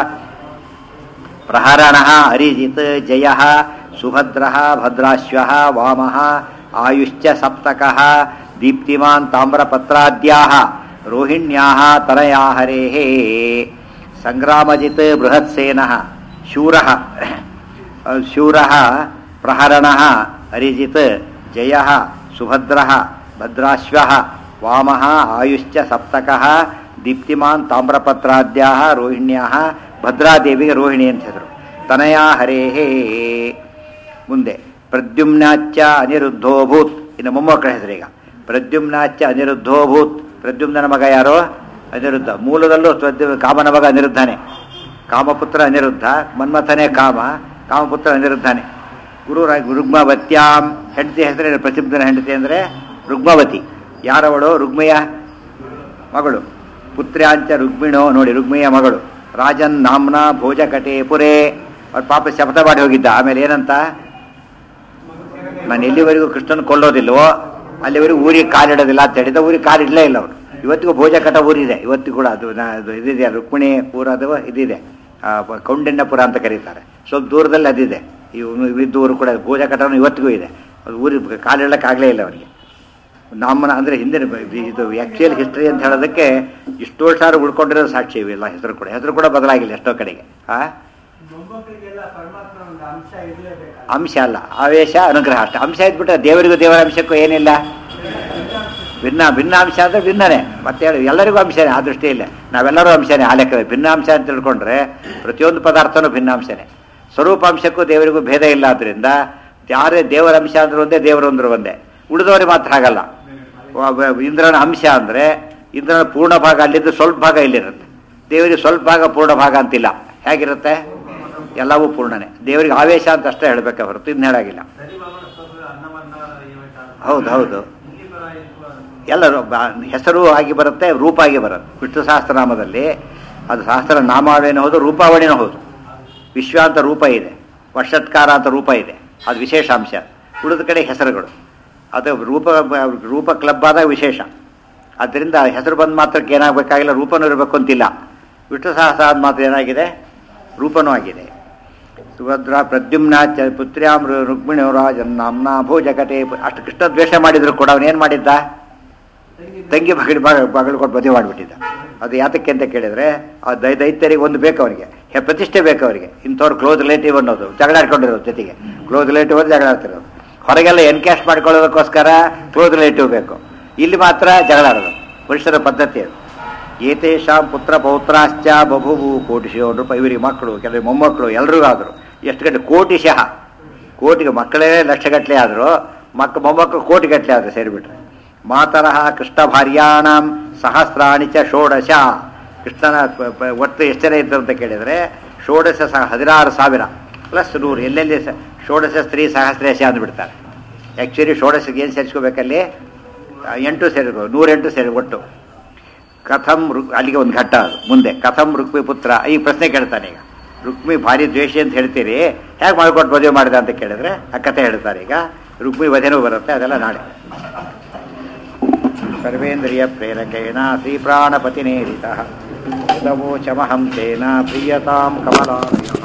ಪ್ರಹರಣ ಅರಿಜಿತ್ ಜಯ ಸುಭದ್ರ ಭದ್ರಾಶ್ವ ವಾಮ ಆಯುಶ್ಚ ಸಪ್ತಕ ದೀಪ್ತಿಮಾನ್ ತಾಮ್ರಪತ್ರಾದ್ಯಾ ರೋಹಿಣ್ಯಾ ತನಯಾ ಹರೇ ಸಂಗ್ರಾಮಜಿತ್ ಬೃಹತ್ಸೇನ ಶೂರ ಶೂರ ಪ್ರಹರಣ ಅರಿಜಿತ್ ಜಯ ಸುಭದ್ರ ಭದ್ರಾಶ್ವ ವಾಮ ಆಯುಶ್ಚ ಸಪ್ತಕ ದೀಪ್ತಿಮಾನ್ ತಾಮ್ರಪತ್ರಾದ್ಯಾ ರೋಹಿಣ್ಯಾ ಭದ್ರಾದೇವಿಗೆ ರೋಹಿಣಿ ಅಂತ ಹೆಸರು ತನಯಾ ಹರೇ ಮುಂದೆ ಪ್ರದ್ಯುಮ್ನಾಚ್ಚ ಅನಿರುದ್ಧೋಭೂತ್ ಇನ್ನು ಮೊಮ್ಮಕ್ಕಳ ಹೆಸರು ಈಗ ಪ್ರದ್ಯುಮ್ನಾಚ್ಚ ಅನಿರುದ್ಧೋಭೂತ್ ಪ್ರದ್ಯುಮ್ನ ಮಗ ಯಾರೋ ಅನಿರುದ್ಧ ಮೂಲದಲ್ಲೂ ಪ್ರದ್ಯು ಕಾಮನ ಮಗ ಅನಿರುದ್ಧನೇ ಕಾಮಪುತ್ರ ಅನಿರುದ್ಧ ಮನ್ಮಥನೇ ಕಾಮ ಕಾಮಪುತ್ರ ಅನಿರುದ್ಧನೇ ಗುರು ರುಗ್ಮವತ್ಯಾಂ ಹೆಂಡತಿ ಹೆಸರೇನು ಪ್ರಸಿದ್ಧನ ಹೆಂಡತಿ ಅಂದರೆ ರುಗ್ಮವತಿ ಯಾರವಳು ರುಗ್ಮಯ ಮಗಳು ಪುತ್ರ್ಯಾಂಚ ರುಗ್ಮಿಣೋ ನೋಡಿ ರುಗ್ಮಿಯ ಮಗಳು ರಾಜನ್ ನಾಮ್ನ ಭೋಜಕಟೆ ಪುರೇ ಅವ್ರ ಪಾಪ ಶಪಥ ಮಾಡಿ ಹೋಗಿದ್ದ ಆಮೇಲೆ ಏನಂತ ನಾನು ಎಲ್ಲಿವರೆಗೂ ಕೃಷ್ಣನ್ ಕೊಲ್ಲೋದಿಲ್ವೋ ಅಲ್ಲಿವರೆಗೂ ಊರಿಗೆ ಕಾಲಿಡೋದಿಲ್ಲ ಅಂತ ಹೇಳಿದ ಊರಿಗೆ ಕಾಲಿಡಲೇ ಇಲ್ಲ ಅವರು ಇವತ್ತಿಗೂ ಭೋಜಕಟ ಊರಿದೆ ಇವತ್ತಿಗೂ ಕೂಡ ಅದು ನಾ- ಅದು ಇದಿದೆ ರುಕ್ಮಿಣಿ ಪುರ ಅದು ಇದಿದೆ ಆ, ಪ- ಕೌಂಡಿನ್ಯಪುರ ಅಂತ ಕರೀತಾರೆ ಸ್ವಲ್ಪ ದೂರದಲ್ಲಿ ಅದಿದೆ ಇವು ಇದ್ದು ಊರು ಕೂಡ ಭೋಜಕಟನು ಇವತ್ತಿಗೂ ಇದೆ ಅದು ಊರಿಗೆ ಕಾಲಿಡಲಿಕ್ಕೆ ಆಗಲೇ ಇಲ್ಲ ಅವರಿಗೆ ನಮ್ಮನ ಅಂದರೆ ಹಿಂದಿನ ಬ- ಇದು ಆ್ಯಕ್ಚುಯಲ್ ಹಿಸ್ಟ್ರಿ ಅಂತ ಹೇಳೋದಕ್ಕೆ ಇಷ್ಟು ವರ್ಷ ಆದ್ರೂ ಉಳ್ಕೊಂಡಿರೋ ಸಾಕ್ಷಿ ಇವೆಲ್ಲ ಹೆಸರು ಕೂಡ ಹೆಸರು ಕೂಡ ಬದಲಾಗಿಲ್ಲ ಎಷ್ಟೋ ಕಡೆಗೆ ಆ ಮೊಮ್ಮಕ್ಕಳಿಗೆಲ್ಲ ಪರಮಾತ್ಮ ಒಂದು ಅಂಶ ಇರಲೇಬೇಕಲ್ಲ ಅಂಶ ಅಲ್ಲ ಆವೇಶ ಅನುಗ್ರಹ ಅಷ್ಟೇ ಅಂಶ ಇದ್ಬಿಟ್ರೆ ದೇವರಿಗೂ ದೇವರ ಅಂಶಕ್ಕೂ ಏನಿಲ್ಲ ಭಿನ್ನ ಭಿನ್ನ ಅಂಶ ಅಂದರೆ ಭಿನ್ನನೇ ಮತ್ತೆ ಹೇಳಿ ಎಲ್ಲರಿಗೂ ಅಂಶನೇ ಆ ದೃಷ್ಟಿಯಿಲ್ಲ ನಾವೆಲ್ಲರೂ ಅಂಶನೇ ಆ ಲೆಕ್ಕದಲ್ಲಿ ಭಿನ್ನ ಅಂಶ ಅಂತ ತಿಳ್ಕೊಂಡ್ರೆ ಪ್ರತಿಯೊಂದು ಪದಾರ್ಥನೂ ಭಿನ್ನಾಂಶನೇ ಸ್ವರೂಪಾಂಶಕ್ಕೂ ದೇವರಿಗೂ ಭೇದ ಇಲ್ಲ ಆದ್ದರಿಂದ ಯಾರೇ ದೇವರ ಅಂಶ ಅಂದ್ರೆ ಒಂದೇ ದೇವರು ಅಂದ್ರೆ ಒಂದೇ ಉಳಿದವರಿಗೆ ಮಾತ್ರ ಹಾಗಲ್ಲ ಒಬ್ಬ ಇಂದ್ರನ ಅಂಶ ಅಂದರೆ ಇಂದ್ರನ ಪೂರ್ಣ ಭಾಗ ಅಲ್ಲಿದ್ದು ಸ್ವಲ್ಪ ಭಾಗ ಇಲ್ಲಿರುತ್ತೆ ದೇವರಿಗೆ ಸ್ವಲ್ಪ ಭಾಗ ಪೂರ್ಣ ಭಾಗ ಅಂತಿಲ್ಲ ಹೇಗಿರುತ್ತೆ ಎಲ್ಲವೂ ಪೂರ್ಣನೇ ದೇವರಿಗೆ ಆವೇಶ ಅಂತ ಅಷ್ಟೇ ಹೇಳಬೇಕೆ ಹೊರತು ಇನ್ನು ಹೇಳಾಗಿಲ್ಲ ಸರಿವಾಮನ ಸ್ತೋತ್ರ ಅನ್ನವನ್ನ ಏವಟ ಹೌದು ಹೌದು ಇಲ್ಲಿ ಪರ ಇರುವ ಎಲ್ಲರೂ ಬ- ಹೆಸರು ಆಗಿ ಬರುತ್ತೆ ರೂಪ ಆಗಿ ಬರುತ್ತೆ ವಿಷ್ಣು ಸಹಸ್ರನಾಮದಲ್ಲಿ ಅದು ಸಹಸ್ರ ನಾಮಾವೇನೋ ಹೌದು ರೂಪಾವಳಿನೂ ಹೌದು ವಿಶ್ವ ಅಂತ ರೂಪ ಇದೆ ವರ್ಷತ್ಕಾರ ಅಂತ ರೂಪ ಇದೆ ಅದು ವಿಶೇಷ ಅಂಶ ಉಳಿದ ಕಡೆ ಹೆಸರುಗಳು ಅದು ರೂಪ ರೂಪ ಕ್ಲಬ್ ಆದಾಗ ವಿಶೇಷ ಆದ್ದರಿಂದ ಹೆಸರು ಬಂದ ಮಾತ್ರಕ್ಕೆ ಏನಾಗಬೇಕಾಗಿಲ್ಲ ರೂಪನೂ ಇರಬೇಕು ಅಂತಿಲ್ಲ ವಿಷ್ಣು ಸಹಸ್ರ ಆದ ಮಾತ್ರ ಏನಾಗಿದೆ ರೂಪನೂ ಆಗಿದೆ ಸುಭದ್ರ ಪ್ರದ್ಯುಮ್ನ ಚ ಪುತ್ರ್ಯಾಂ ರು- ರುಕ್ಮಿಣಿ ರಾಜನ್ನಾಮ್ನ ಭೋಜಕಟೆ ಅಷ್ಟು ಕೃಷ್ಣ ದ್ವೇಷ ಮಾಡಿದ್ರು ಕೂಡ ಅವನೇನು ಮಾಡಿದ್ದ ತಂಗಿ ಬಗಡಿ ಬಗಲು ಕೊಟ್ಟು ಮದುವೆ ಮಾಡಿಬಿಟ್ಟಿದ್ದ ಅದು ಯಾತಕ್ಕೆ ಅಂತ ಕೇಳಿದ್ರೆ ಆ ದೈ ದೈತ್ಯರಿಗೆ ಒಂದು ಬೇಕು ಅವರಿಗೆ ಹೆ ಪ್ರತಿಷ್ಠೆ ಬೇಕು ಅವರಿಗೆ ಇಂಥವ್ರು ಕ್ಲೋಸ್ ರಿಲೇಟಿವ್ ಅನ್ನೋದು ಜಗಳ ಆಡ್ಕೊಂಡಿರೋದು ಜೊತೆಗೆ ಕ್ಲೋಸ್ ರಿಲೇಟಿವ್ ಅಂತ ಜಗಳ ಆಡ್ತಿರೋದು ಹೊರಗೆಲ್ಲ ಎನ್ಕ್ಯಾಶ್ ಮಾಡ್ಕೊಳ್ಳೋದಕ್ಕೋಸ್ಕರ ಕ್ಲೋಸ್ ರಿಲೇಟಿವ್ ಬೇಕು ಇಲ್ಲಿ ಮಾತ್ರ ಜಗಳ ಆಡೋದು ಪುರುಷರ ಪದ್ಧತಿ ಅದು ಏತೇಷಾಂ ಪುತ್ರ ಪೌತ್ರಾಶ್ಚ ಬಭುವು ಕೋಟಿಶೋ ರೂಪಾಯಿ ಇವರಿಗೆ ಮಕ್ಕಳು ಕೆಲವು ಮೊಮ್ಮಕ್ಕಳು ಎಲ್ರಿಗೂ ಆದರು ಎಷ್ಟು ಗಂಟೆ ಕೋಟಿಶಃ ಕೋಟಿಗೆ ಮಕ್ಕಳೇ ಲಕ್ಷಗಟ್ಟಲೆ ಆದರು ಮಕ್ಕ ಮೊಮ್ಮಕ್ಕಳು ಕೋಟಿಗಟ್ಟಲೆ ಆದರು ಸೇರಿಬಿಟ್ರೆ ಮಾತರಃ ಕೃಷ್ಣ ಭಾರ್ಯಾಣಂ ಸಹಸ್ರಾಣಿ ಚ ಷೋಡಶ ಕೃಷ್ಣನ ಪ- ಪ- ಒಟ್ಟು ಎಷ್ಟು ಜನ ಇದ್ರು ಅಂತ ಕೇಳಿದರೆ ಷೋಡಶ ಸಹ ಹದಿನಾರು ಸಾವಿರ ಪ್ಲಸ್ ನೂರು ಎಲ್ಲೆಲ್ಲಿ ಸ- ಷೋಡಶ ಸ್ತ್ರೀ ಸಹಸ್ರೇಶ ಅಂದ್ಬಿಡ್ತಾರೆ ಆ್ಯಕ್ಚುಲಿ ಷೋಡಶಕ್ಕೆ ಏನು ಸೇರಿಸ್ಕೋಬೇಕಲ್ಲಿ ಆ, ಎಂಟು ಸೇರಿಕೋ ನೂರೆಂಟು ಸೇರಿ ಒಟ್ಟು ಕಥಂ ರುಕ್ ಅಲ್ಲಿಗೆ ಒಂದು ಘಟ್ಟ ಅದು ಮುಂದೆ ಕಥಂ ರುಕ್ಮಿ ಪುತ್ರ ಈ ಪ್ರಶ್ನೆ ಕೇಳ್ತಾನೆ ಈಗ ರುಕ್ಮಿ ಭಾರಿ ದ್ವೇಷಿ ಅಂತ ಹೇಳ್ತೀರಿ ಹೇಗೆ ಮಾಡ್ಕೊಟ್ಟು ಮದುವೆ ಮಾಡಿದ ಅಂತ ಕೇಳಿದ್ರೆ ಆ ಕಥೆ ಹೇಳ್ತಾರೆ ಈಗ ರುಕ್ಮಿ ವಧೆನೂ ಬರುತ್ತೆ ಅದೆಲ್ಲ ನಾಳೆ ಸರ್ವೇಂದ್ರಿಯ ಪ್ರೇರಕೇಣ ಶ್ರೀ ಪ್ರಾಣಪತಿನೇರಿತ ಯದವೋಚಮಹಂ ತೇನ ಪ್ರಿಯತಾಂ ಕಮಲಾಲಯ